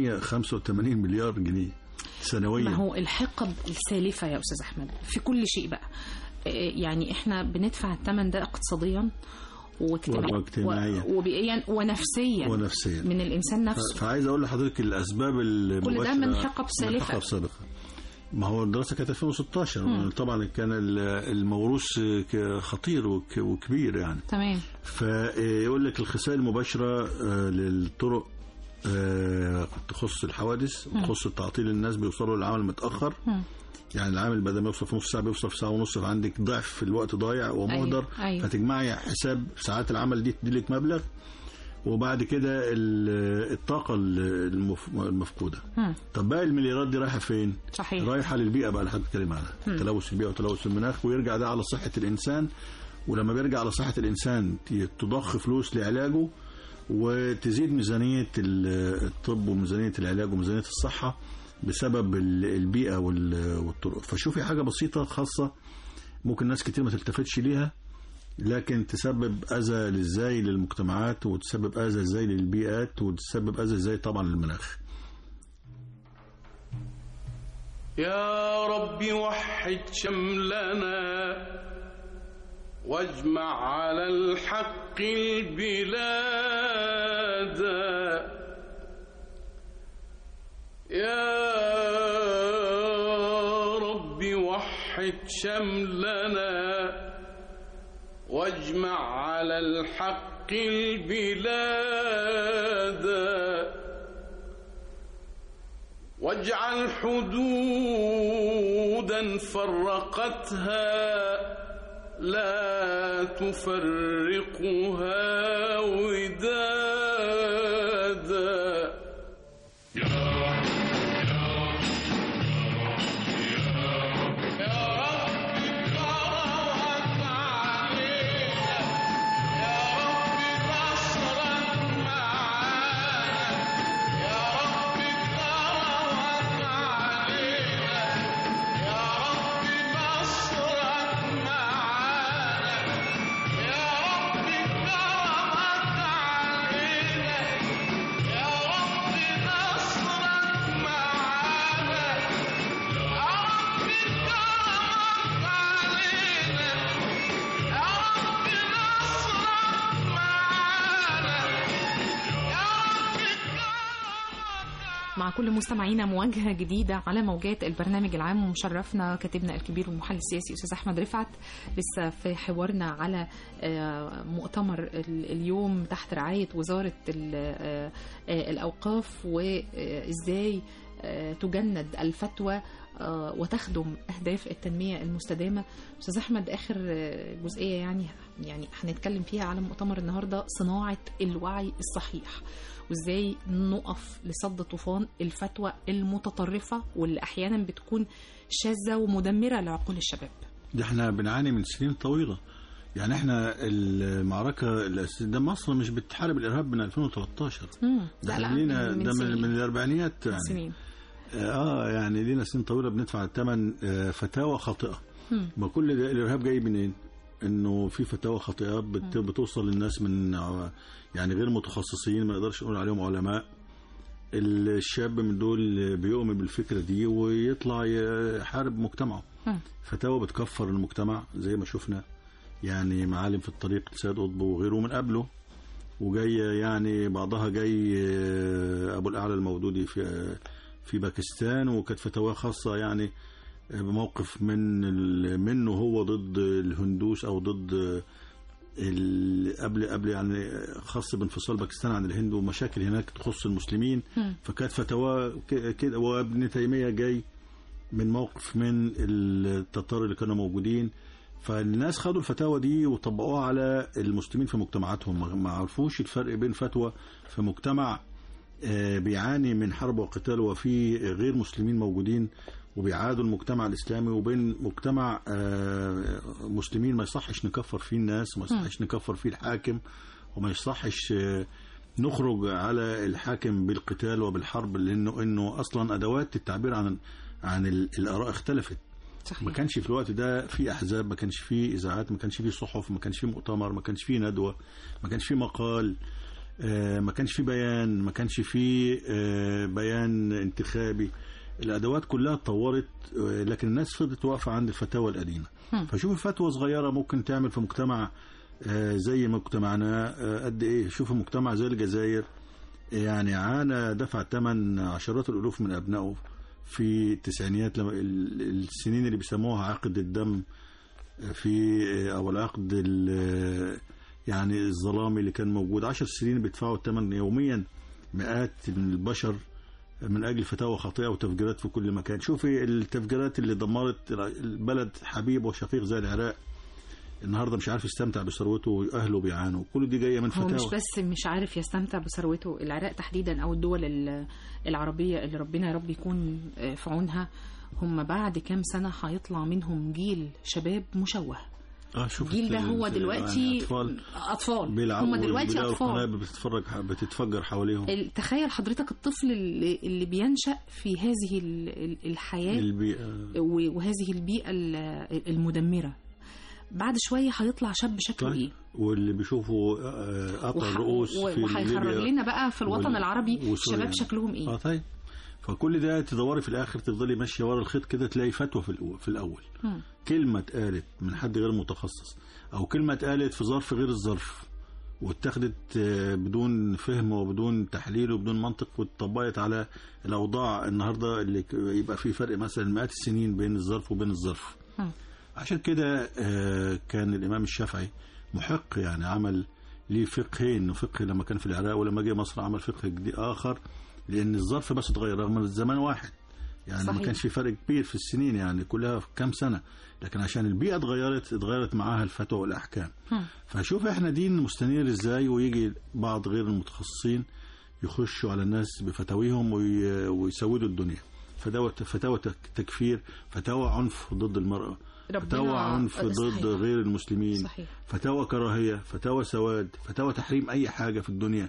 485 مليار جنيه سنويا ما هو الحقب السالفة يا أستاذ أحمد في كل شيء بقى إيه يعني إحنا بندفع الثمن ده اقتصاديا واجتماعيا واجتماعيا. و- وبيئيا ونفسيا ونفسيا. من الإنسان نفسه فعايز اقول لحضرتك الاسباب المباشره ده من حقب من سالفة. حقب سابقه ما هو الدراسه كانت 2016 طبعا كان ال- الموروث ك- خطير وك- وكبير يعني تمام فيقول لك الخسائر المباشرة آه، للطرق آه، تخص الحوادث وتخص التعطيل الناس بيوصلوا للعمل متأخر يعني العامل بدل ما يوصل في نص ساعة بيوصل في ساعة ونص فعندك ضعف في الوقت ضايع ومهدر أيوة، أيوة. فتجمعي حساب ساعات العمل دي تديلك مبلغ وبعد كده ال- الطاقة المف- المفقودة مم. طب باقي المليارات دي رايحة فين؟ صحيح. رايحة للبيئة بقى اللي حضرتك بتتكلم عنها تلوث البيئة وتلوث المناخ ويرجع ده على صحة الإنسان ولما بيرجع على صحة الإنسان ت- تضخ فلوس لعلاجه وتزيد ميزانية ال- الطب وميزانية العلاج وميزانية الصحة بسبب ال- البيئة وال- والطرق فشوفي حاجة بسيطة خاصة ممكن ناس كتير ما تلتفتش ليها لكن تسبب أذى ازاي للمجتمعات وتسبب أذى ازاي للبيئات وتسبب أذى ازاي طبعا للمناخ يا رب وحد شملنا واجمع على الحق البلاد يا رب وحد شملنا واجمع على الحق البلاد واجعل حدودا فرقتها لا تفرقها ودادا مع كل مستمعينا مواجهة جديدة على موجات البرنامج العام ومشرفنا كاتبنا الكبير والمحلل السياسي أستاذ أحمد رفعت لسه في حوارنا على آه، مؤتمر ال- اليوم تحت رعاية وزارة ال- آه، آه، الأوقاف وإزاي آه، تجند الفتوى آه، وتخدم أهداف التنمية المستدامة أستاذ أحمد آخر آه، جزئية يعني يعني هنتكلم فيها على مؤتمر النهاردة صناعة الوعي الصحيح وازاي نقف لصد طوفان الفتوى المتطرفة واللي أحيانا بتكون شاذة ومدمرة لعقول الشباب ده احنا بنعاني من سنين طويلة يعني احنا المعركة الأس- ده مصر مش بتحارب الإرهاب من 2013 مم. ده لا، لا، احنا لينا من ده من, سنين. من الأربعينيات يعني سنين اه يعني لينا سنين طويلة بندفع الثمن آه، فتاوى خاطئة مم. ما كل ده الإرهاب جاي منين؟ انه في فتاوى خاطئة بت بتوصل للناس من ع- يعني غير متخصصين ما نقدرش نقول عليهم علماء الشاب من دول بيؤمن بالفكرة دي ويطلع يحارب مجتمعه مم. فتاوى بتكفر المجتمع زي ما شفنا يعني معالم في الطريق سيد قطب وغيره من قبله وجاي يعني بعضها جاي آه، ابو الاعلى المودودي في آه، في باكستان وكانت فتاوى خاصه يعني آه، بموقف من ال- منه هو ضد الهندوس او ضد آه، ال- قبل قبل يعني خاص بانفصال باكستان عن الهند ومشاكل هناك تخص المسلمين مم. فكانت فتاوى ك- كده وابن تيميه جاي من موقف من التتار اللي كانوا موجودين فالناس خدوا الفتاوى دي وطبقوها على المسلمين في مجتمعاتهم ما- ما عرفوش الفرق بين فتوى في مجتمع آه، بيعاني من حرب وقتال وفي غير مسلمين موجودين وبيعادوا المجتمع الاسلامي وبين مجتمع آه، مسلمين ما يصحش نكفر فيه الناس وما يصحش نكفر فيه الحاكم وما يصحش آه، نخرج على الحاكم بالقتال وبالحرب لانه انه اصلا ادوات التعبير عن عن ال- الاراء اختلفت ما صحيح كانش في الوقت ده في احزاب ما كانش في اذاعات ما كانش في صحف ما كانش في مؤتمر ما كانش في ندوه ما كانش في مقال آه، ما كانش في بيان ما كانش في آه، بيان انتخابي الادوات كلها اتطورت آه، لكن الناس فضلت واقفه عند الفتاوى القديمه هم. فشوف فتوى صغيره ممكن تعمل في مجتمع آه، زي مجتمعنا آه، قد ايه شوف مجتمع زي الجزائر يعني عانى دفع ثمن عشرات الالوف من ابنائه في التسعينيات لما ال- السنين اللي بيسموها عقد الدم في او العقد ال- يعني الظلامي اللي كان موجود عشر سنين بيدفعوا الثمن يوميا مئات من البشر من اجل فتاوى خاطئه وتفجيرات في كل مكان شوفي التفجيرات اللي دمرت البلد حبيب وشقيق زي العراق النهارده مش عارف يستمتع بثروته واهله بيعانوا كل دي جايه من هو مش فتاوى بس مش عارف يستمتع بثروته العراق تحديدا او الدول ال- العربيه اللي ربنا يا رب يكون آه، في عونها هم بعد كام سنه هيطلع منهم جيل شباب مشوه اه شوف الجيل ده هو يعني دلوقتي اطفال اطفال بيلعبوا هم دلوقتي بيلاقوا اطفال القنابل بتتفرج بتتفجر حواليهم ال- تخيل حضرتك الطفل اللي, اللي بينشأ في هذه ال- ال- الحياه البيئه و- وهذه البيئه ال- المدمره بعد شويه هيطلع شاب شكله طيب ايه واللي بيشوفوا آه، قطع وح- الرؤوس و- في وهيخرج ليبيا لنا بقى في الوطن وال- العربي وسوريا. شباب شكلهم ايه اه طيب فكل ده تدوري في الاخر تفضلي ماشيه ورا الخيط كده تلاقي فتوى في الأول, في الاول مم. كلمه اتقالت من حد غير متخصص او كلمه اتقالت في ظرف غير الظرف واتخذت آه، بدون فهم وبدون تحليل وبدون منطق واتطبقت على الاوضاع النهارده اللي ك- يبقى في فرق مثلا مئات السنين بين الظرف وبين الظرف مم. عشان كده آه، كان الامام الشافعي محق يعني عمل ليه فقهين فقه لما كان في العراق ولما جه مصر عمل فقه جديد اخر لان الظرف بس اتغير رغم ان الزمان واحد يعني صحيح. ما كانش في فرق كبير في السنين يعني كلها في كام سنه لكن عشان البيئه اتغيرت اتغيرت معاها الفتوى والاحكام مم. فشوف احنا دين مستنير ازاي ويجي بعض غير المتخصصين يخشوا على الناس بفتاويهم وي- ويسودوا الدنيا فتاوى فتاوى تك- تكفير فتاوى عنف ضد المرأة ربنا- فتاوى عنف صحيح. ضد غير المسلمين صحيح فتاوى كراهية فتاوى سواد فتاوى تحريم أي حاجة في الدنيا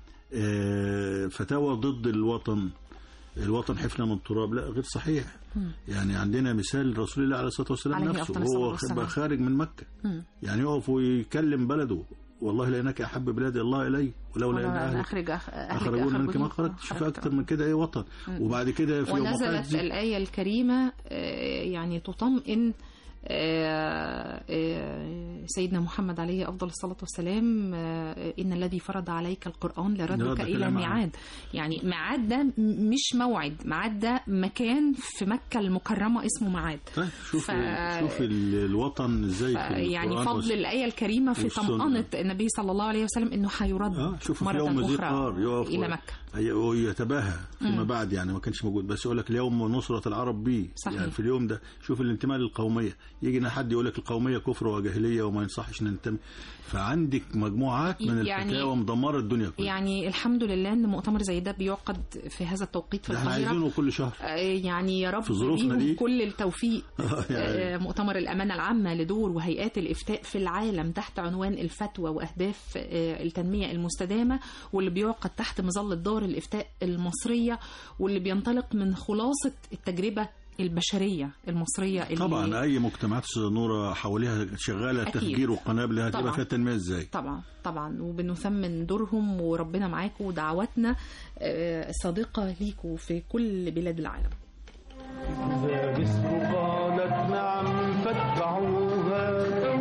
آه، فتاوى ضد الوطن الوطن حفنة من تراب لا غير صحيح مم. يعني عندنا مثال رسول الله عليه الصلاة والسلام عليه نفسه أفضل الصلاة هو والسلام. بقى خارج من مكة مم. يعني يقف ويكلم بلده والله لانك احب بلاد الله الي ولولا ان ولولا أن اهلك أخرج أخ... أهلك اخرجون منك ما أخرجوني. خرجت شوف اكتر من كده ايه وطن مم. وبعد كده في يوم ونزلت دي الآية الكريمة آه، يعني تطمئن آه، آه، سيدنا محمد عليه أفضل الصلاة والسلام آه، إن الذي فرض عليك القرآن لردك لردك إلى إلى ميعاد. ميعاد يعني ميعاد ده م- مش موعد ميعاد ده مكان في مكة المكرمة اسمه ميعاد طيب شوف ف- شوف ال- الوطن ازاي في يعني القرآن فضل والس- الآية الكريمة في والسنة. طمأنة النبي صلى الله عليه وسلم إنه هيرد اه شوف في مرة يوم ذي أخرى قار يقف إلى مكة هي- ويتباهى فيما بعد يعني ما كانش موجود بس يقول لك اليوم نصرة العرب بيه صحيح. يعني في اليوم ده شوف الانتماء للقومية يجي إن حد يقول لك القومية كفر وجاهلية وما ينصحش ننتمي فعندك مجموعات من يعني- الفتاوى مدمرة الدنيا كلها يعني الحمد لله ان مؤتمر زي ده بيعقد في هذا التوقيت في ده احنا القاهره عايزينه كل شهر آه، يعني يا رب في ظروفنا ليهم دي. كل التوفيق يعني آه، مؤتمر الأمانة العامة لدور وهيئات الإفتاء في العالم تحت عنوان الفتوى وأهداف آه، التنمية المستدامة واللي بيعقد تحت مظلة دار الإفتاء المصرية واللي بينطلق من خلاصة التجربة البشرية المصرية اللي طبعا اي مجتمعات نوره حواليها شغاله أكيد. تفجير وقنابل هتبقى طبعا. فيها تنميه ازاي طبعا طبعا وبنثمن دورهم وربنا معاكم ودعواتنا آه، صادقة ليكم في كل بلاد العالم إذا مصر قالت نعم فاتبعوها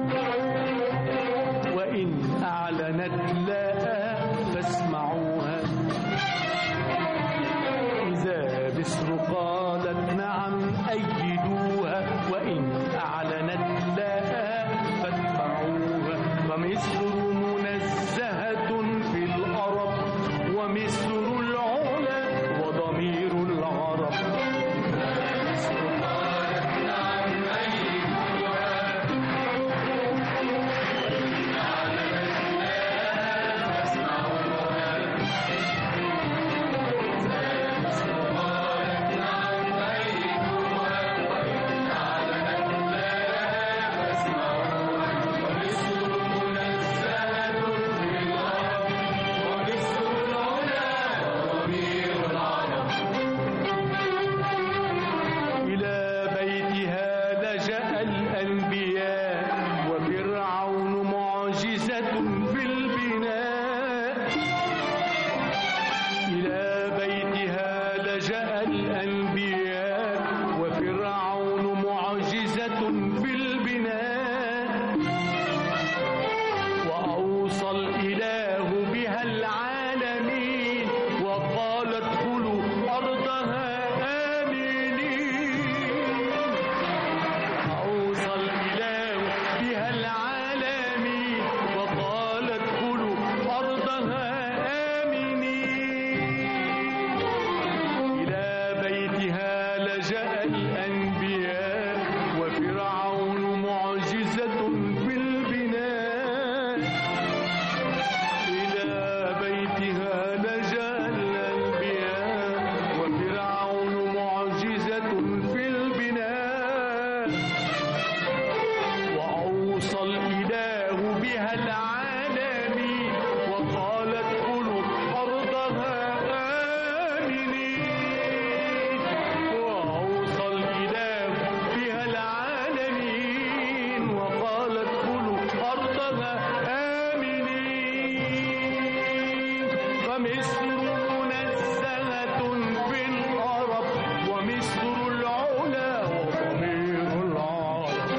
وإن أعلنت لا فاسمعوها إذا مصر قالت نعم أيدوها وإن أعلنت لا فاتبعوها فمصر منزهة في الأرب ومصر العلا وضمير العرب إلى بيتها لجأ الأنبياء وفرعون معجزة في البناء إلى بيتها لجأ الأنبياء وفرعون معجزة في البناء وأوصى الإله بها العالمين وقال ادخلوا أرضها آمنين أوصى الإله بها العالمين وقال ادخلوا أرضها آمنين إلى بيتها لجأ الأنبياء وفرعون معجزة في البناء إلى بيتها لجأ الأنبياء وفرعون معجزة في البناء وأوصى الإله بها العالمين وقال ادخلوا أرضها آمنين وأوصى الإله بها العالمين وقال ادخلوا أرضها آمنين فمصر منزهة في العرب ومصر العلا وضمير العرب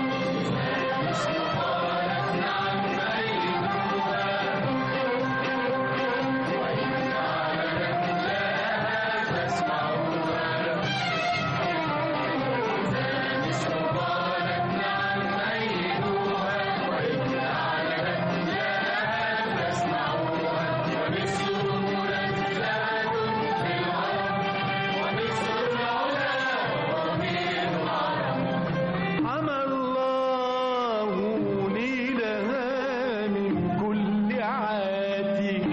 عمى الله نيلها من كل عاتي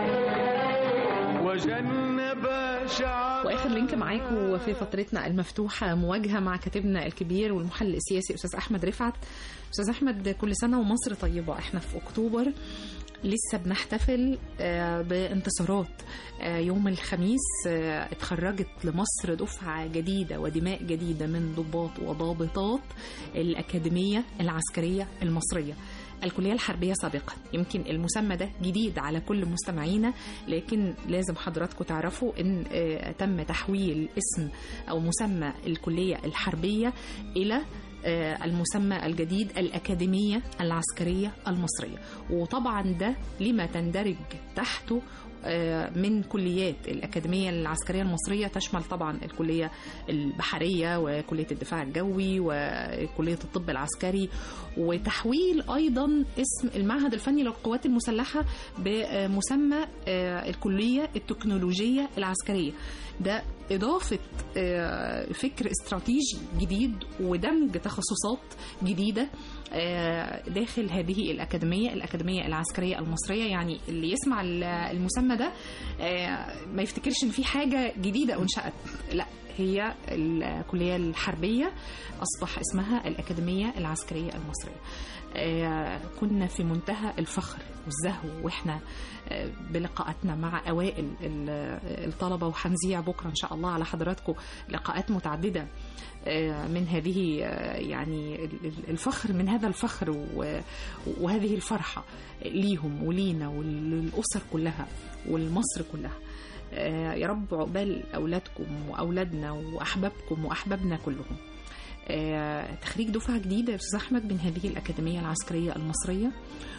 وجنب شعب واخر لينك معاكم في فترتنا المفتوحه مواجهه مع كاتبنا الكبير والمحلل السياسي استاذ احمد رفعت استاذ احمد كل سنه ومصر طيبه احنا في اكتوبر لسه بنحتفل آه، بانتصارات آه، يوم الخميس آه، اتخرجت لمصر دفعة جديدة ودماء جديدة من ضباط وضابطات الأكاديمية العسكرية المصرية الكلية الحربية سابقا يمكن المسمى ده جديد على كل مستمعينا لكن لازم حضراتكم تعرفوا ان آه، تم تحويل اسم او مسمى الكلية الحربية الى آه، المسمى الجديد الأكاديمية العسكرية المصرية وطبعا ده لما تندرج تحته آه، من كليات الأكاديمية العسكرية المصرية تشمل طبعا الكلية البحرية وكلية الدفاع الجوي وكلية الطب العسكري وتحويل أيضا اسم المعهد الفني للقوات المسلحة بمسمى آه، الكلية التكنولوجية العسكرية ده إضافة آه، فكر استراتيجي جديد ودمج تخصصات جديدة آه، داخل هذه الأكاديمية الأكاديمية العسكرية المصرية يعني اللي يسمع ال- المسمى ده آه، ما يفتكرش إن في حاجة جديدة أنشأت لا هي الكلية الحربية أصبح اسمها الأكاديمية العسكرية المصرية آه، كنا في منتهى الفخر والزهو واحنا آه، بلقاءاتنا مع اوائل ال- الطلبه وهنذيع بكره ان شاء الله على حضراتكم لقاءات متعدده آه، من هذه آه، يعني ال- ال- الفخر من هذا الفخر و- وهذه الفرحه ليهم ولينا وللاسر كلها ولمصر كلها آه، يا رب عقبال اولادكم واولادنا واحبابكم واحبابنا كلهم آه، تخريج دفعه جديده يا استاذ احمد من هذه الاكاديميه العسكريه المصريه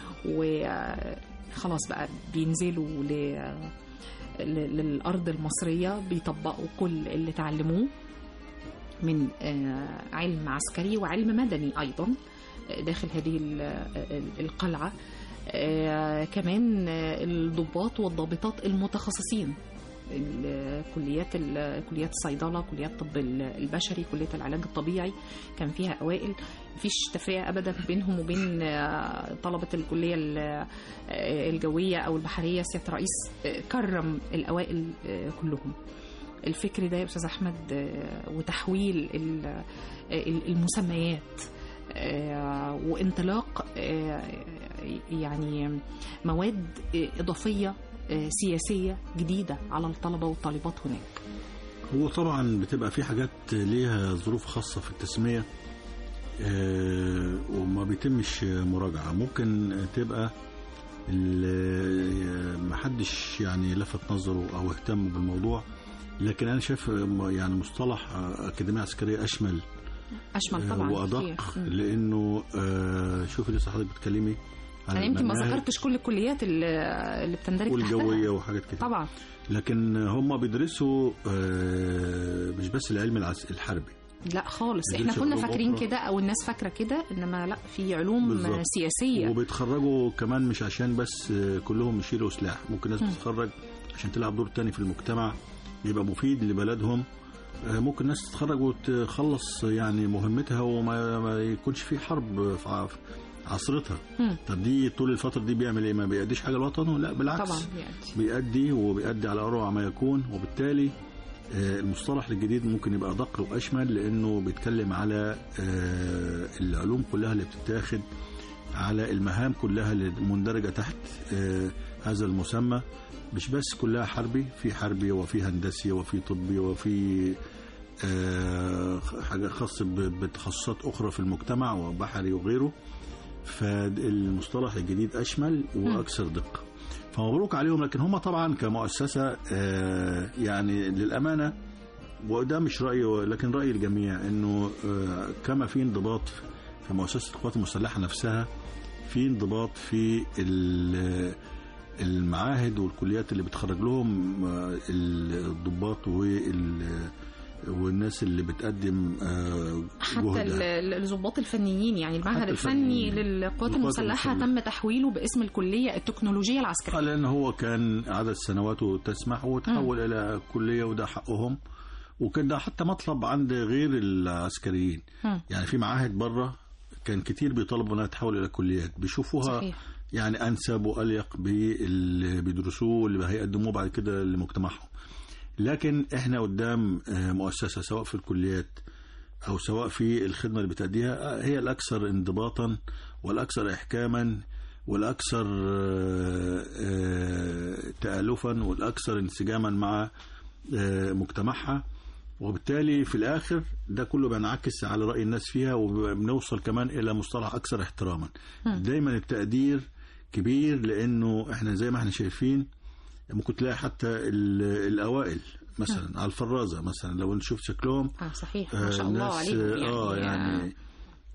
وخلاص بقى بينزلوا ل- ل- للارض المصريه بيطبقوا كل اللي اتعلموه من آه، علم عسكري وعلم مدني ايضا آه، داخل هذه ال- ال- القلعه آه، كمان آه، الضباط والضابطات المتخصصين ال- كليات ال- كليات الصيدله كليات الطب ال- البشري كليه العلاج الطبيعي كان فيها اوائل مفيش تفرقه ابدا بينهم وبين آه، طلبه الكليه ال- آه، الجويه او البحريه سياده الرئيس آه، كرم الاوائل آه، كلهم الفكر ده يا استاذ احمد آه، وتحويل ال- آه، المسميات آه، وانطلاق آه، يعني مواد آه، اضافيه آه، سياسيه جديده على الطلبه والطالبات هناك هو طبعا بتبقى في حاجات ليها ظروف خاصة في التسمية آه، وما بيتمش مراجعة ممكن تبقى ال- محدش يعني لفت نظره أو اهتم بالموضوع لكن أنا شايف يعني مصطلح أكاديمية عسكرية أشمل اشمل آه، طبعا وأدق كتير. مم. لأنه آه، شوفي لسه حضرتك بتكلمي عن انا يمكن ما المناهج ذكرتش كل الكليات اللي اللي بتندرج والجوية تحتها وحاجات كده طبعا لكن هم بيدرسوا آه، مش بس العلم العس- الحربي لا خالص ما احنا نزلش كنا علوم فاكرين أخرى. كده او الناس فاكره كده انما لا في علوم بالظبط. سياسيه وبيتخرجوا كمان مش عشان بس آه، كلهم يشيلوا سلاح ممكن ناس مم. بتتخرج عشان تلعب دور تاني في المجتمع يبقى مفيد لبلدهم آه، ممكن ناس تتخرج وتخلص يعني مهمتها وما ما يكونش في حرب في ع- في عصرتها مم. طب دي طول الفترة دي بيعمل ايه ما بيأديش حاجة لوطنه لا بالعكس طبعا يعني بيأدي وبيأدي على أروع ما يكون وبالتالي آه، المصطلح الجديد ممكن يبقى أدق وأشمل لأنه بيتكلم على آه، العلوم كلها اللي بتتاخد على المهام كلها اللي مندرجة تحت آه، هذا المسمى مش بس كلها حربي في حربي وفي هندسي وفي طبي وفي آه، حاجة خاصة ب- بتخصصات أخرى في المجتمع وبحري وغيره فالمصطلح الجديد أشمل وأكثر دقة فمبروك عليهم لكن هم طبعا كمؤسسة آه، يعني للأمانة وده مش رأيي لكن رأي الجميع إنه آه، كما في انضباط في مؤسسة القوات المسلحة نفسها في انضباط في ال- المعاهد والكليات اللي بتخرج لهم آه، الضباط وال والناس اللي بتقدم آه، حتى جهدها. ال- ال- الضباط الفنيين يعني المعهد حتى الفني الفنيين. للقوات القوات المسلحه المسلحة. تم تحويله باسم الكليه التكنولوجيه العسكريه قال لان هو كان عدد سنواته تسمح وتحول الى كليه وده حقهم وكان ده حتى مطلب عند غير العسكريين مم. يعني في معاهد بره كان كتير بيطلبوا انها تتحول الى كليات بيشوفوها صحيح. يعني انسب واليق باللي بيدرسوه واللي هيقدموه بعد كده لمجتمعهم لكن احنا قدام آه، مؤسسه سواء في الكليات او سواء في الخدمه اللي بتأديها آه، هي الاكثر انضباطا والاكثر احكاما والاكثر آه، آه، تالفا والاكثر انسجاما مع آه، مجتمعها وبالتالي في الاخر ده كله بينعكس على راي الناس فيها وبنوصل كمان الى مصطلح اكثر احتراما دايما التقدير كبير لانه احنا زي ما احنا شايفين ممكن تلاقي حتى ال- الاوائل مثلا على الفرازه مثلا لو نشوف شكلهم اه صحيح آه، ما شاء الله ناس عليهم يعني, اه يعني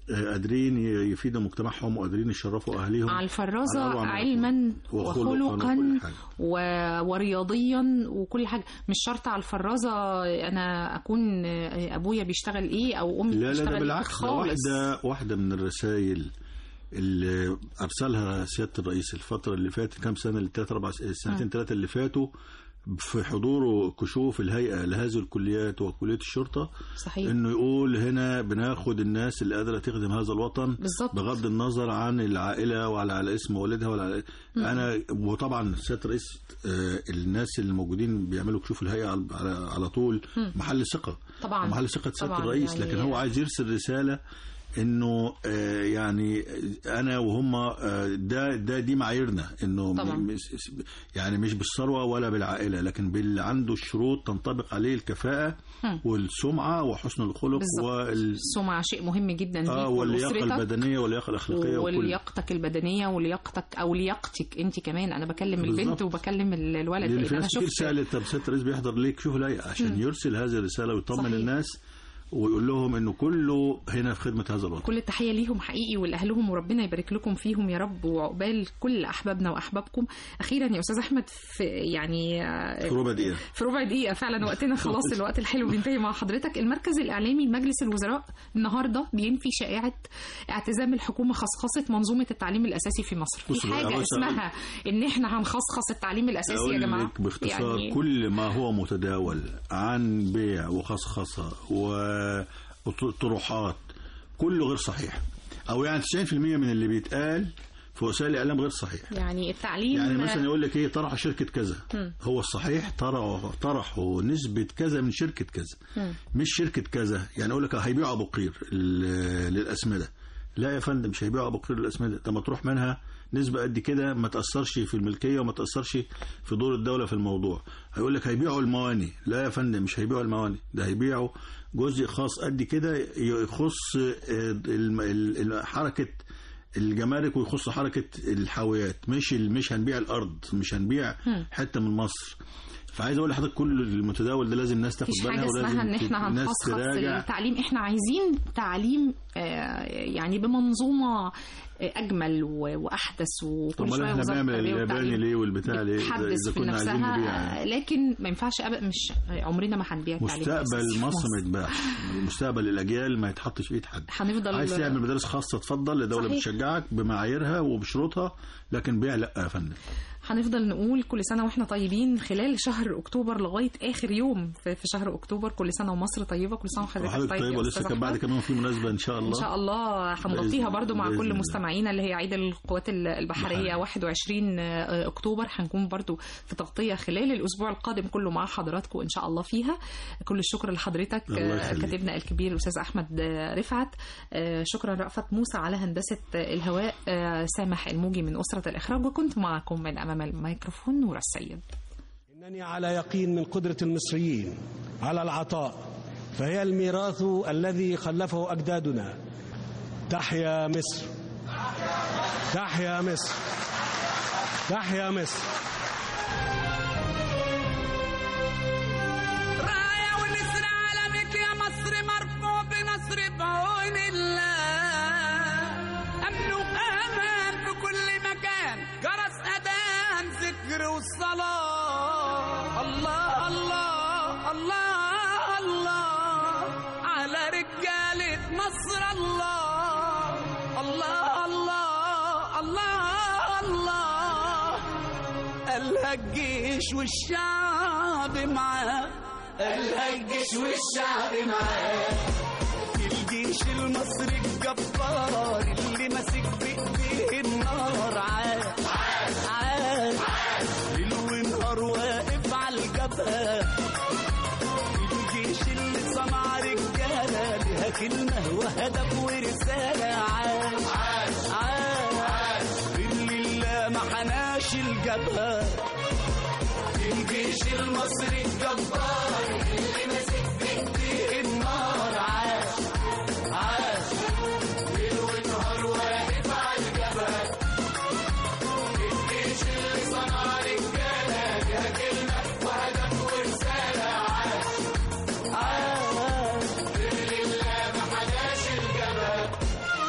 آه، قادرين ي- يفيدوا مجتمعهم وقادرين يشرفوا اهليهم على الفرازة على أروع ما علما يكون. وخلقاً وخلقا وكل حاجة. و... ورياضيا وكل حاجة مش شرط على الفرازة أنا أكون أبويا بيشتغل إيه أو أمي لا لا بتشتغل ده إيه بالعكس ده خالص واحدة واحدة من الرسائل اللي أرسلها سيادة الرئيس الفترة اللي فاتت كام سنة اللي ثلاث أربع السنتين ثلاثة اللي فاتوا في حضوره كشوف الهيئة لهذه الكليات وكلية الشرطة صحيح انه يقول هنا بناخد الناس اللي قادره تخدم هذا الوطن بالظبط. بغض النظر عن العائله ولا على اسم والدها ولا على انا وطبعا سياده الرئيس آه، الناس اللي موجودين بيعملوا كشوف الهيئه على على, على طول محل ثقه طبعا. محل ثقه سياده طبعا الرئيس يعني- لكن هو عايز يرسل رساله انه آه، يعني انا وهم آه، ده ده دي معاييرنا انه طبعا. م- مش- يعني مش بالثروه ولا بالعائله لكن باللي عنده الشروط تنطبق عليه الكفاءه والسمعه وحسن الخلق بالظبط وال السمعة شيء مهم جدا ليك اه واللياقه ولأسرتك. البدنيه واللياقه الاخلاقيه وكل ولياقتك البدنيه ولياقتك او لياقتك انت كمان انا بكلم بالظبط. البنت وبكلم ال- الولد لان في انا ناس كتير شفت سالت طب سياده الرئيس بيحضر ليك شوف لا عشان يرسل هذه الرساله ويطمن صحيح. الناس ويقول لهم انه كله هنا في خدمه هذا الوطن كل التحيه ليهم حقيقي ولاهلهم وربنا يبارك لكم فيهم يا رب وعقبال كل احبابنا واحبابكم اخيرا يا استاذ احمد في يعني في ربع دقيقه في ربع دقيقة فعلا وقتنا خلاص الوقت الحلو بينتهي مع حضرتك المركز الإعلامي لمجلس الوزراء النهاردة بينفي شائعة اعتزام الحكومة خصخصة منظومة التعليم الأساسي في مصر في بص بقى، حاجة بص أقول- اسمها إن إحنا هنخصخص التعليم الأساسي يا اقول جماعة لك باختصار يعني كل ما هو متداول عن بيع وخصخصه وطروحات كله غير صحيح او يعني 90% من اللي بيتقال في وسائل الاعلام غير صحيح يعني التعليم يعني مثلا يقول لك ايه طرح شركه كذا هو الصحيح طرحوا طرحوا نسبه كذا من شركه كذا مش شركه كذا يعني يقول لك هيبيعوا ابو قير ال- للاسمده لا يا فندم مش هيبيعوا ابو قير للاسمده ده مطروح منها نسبه قد كده ما تاثرش في الملكيه وما تاثرش في دور الدوله في الموضوع هيقول لك هيبيعوا المواني لا يا فندم مش هيبيعوا المواني ده هيبيعوا جزء خاص قد كده يخص آه، الم- ال- ال- حركه الجمارك ويخص حركه الحاويات مش ال- مش هنبيع الارض مش هنبيع حته من مصر فعايز اقول لحضرتك كل المتداول ده لازم الناس تاخد مفيش بالها حاجة ولازم اسمها ان ت- احنا الناس هنخصخص تراجع التعليم احنا عايزين تعليم آه، يعني بمنظومة آه، اجمل و- واحدث وكل امال شويه احنا وزارة بنعمل التربية الياباني والتعليم ليه والبتاع ليه إذا- بتحدث اذا في كنا عايزين نفسها نبيع آه، لكن ما ينفعش أبدا مش عمرنا ما هنبيع التعليم مستقبل الأساسي في مصر ما يتباعش مستقبل الاجيال ما يتحطش في ايد حد هنفضل عايز تعمل مدارس خاصه اتفضل الدوله صحيح. بتشجعك بمعاييرها وبشروطها لكن بيع لا يا فندم هنفضل نقول كل سنة واحنا طيبين خلال شهر أكتوبر لغاية آخر يوم في في شهر أكتوبر كل سنة ومصر طيبة كل سنة وحضرتك وحضرتك طيب طيب يا ولسه أستاذ كان بعد أحمد. كمان في مناسبه ان شاء ان الله شاء الله هنغطيها بإذن- برضو مع بإذن كل الله. مستمعينا اللي هي عيد القوات ال- البحريه بحرية. 21 اكتوبر هنكون برضو في تغطيه خلال الاسبوع القادم كله مع حضراتكم ان شاء الله فيها كل الشكر لحضرتك الله آه، يخليك. كاتبنا الكبير الاستاذ احمد آه، رفعت آه، شكرا رأفت موسى على هندسه الهواء آه، سامح الموجي من اسره الاخراج وكنت معكم من امام الميكروفون نور السيد إنني على يقين من قدرة المصريين على العطاء فهي الميراث الذي خلفه أجدادنا تحيا مصر تحيا مصر تحيا مصر راية ونسر علمك يا مصر مرفوع بنصر بعون الله أمن وأمان في كل مكان جرس أذان ذكر والصلاة الله الله الله الله على رجالة مصر الله الله الله الله الله قالها الجيش والشعب معاه قالها الجيش والشعب معاه الجيش المصري الجبار اللي ماسك بايديه النار عاد عاد ليل ونهار واقف على الجبهه الجيش اللي صنع رجاله لها كلمه وهدف ورساله عاد عاد غير لله ما حناش الجبهه الجيش المصري الجبار اللي ماسك بايديه النار عاش عاش ليل ونهار واقف على الجبهه الجيش اللي صنع رجاله ليها كلمه وهدف ورساله عاش عاش غير لله ما حداش الجبهه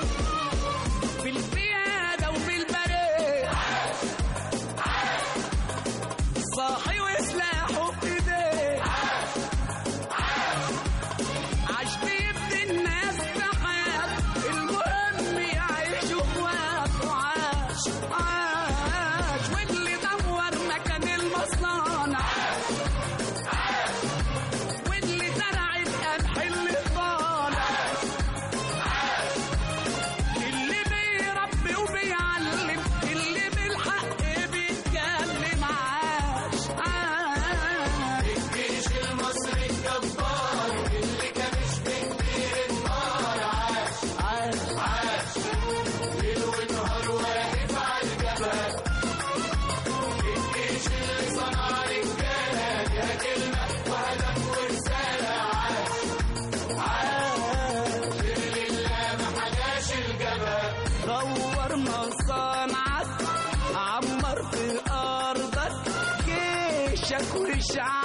مش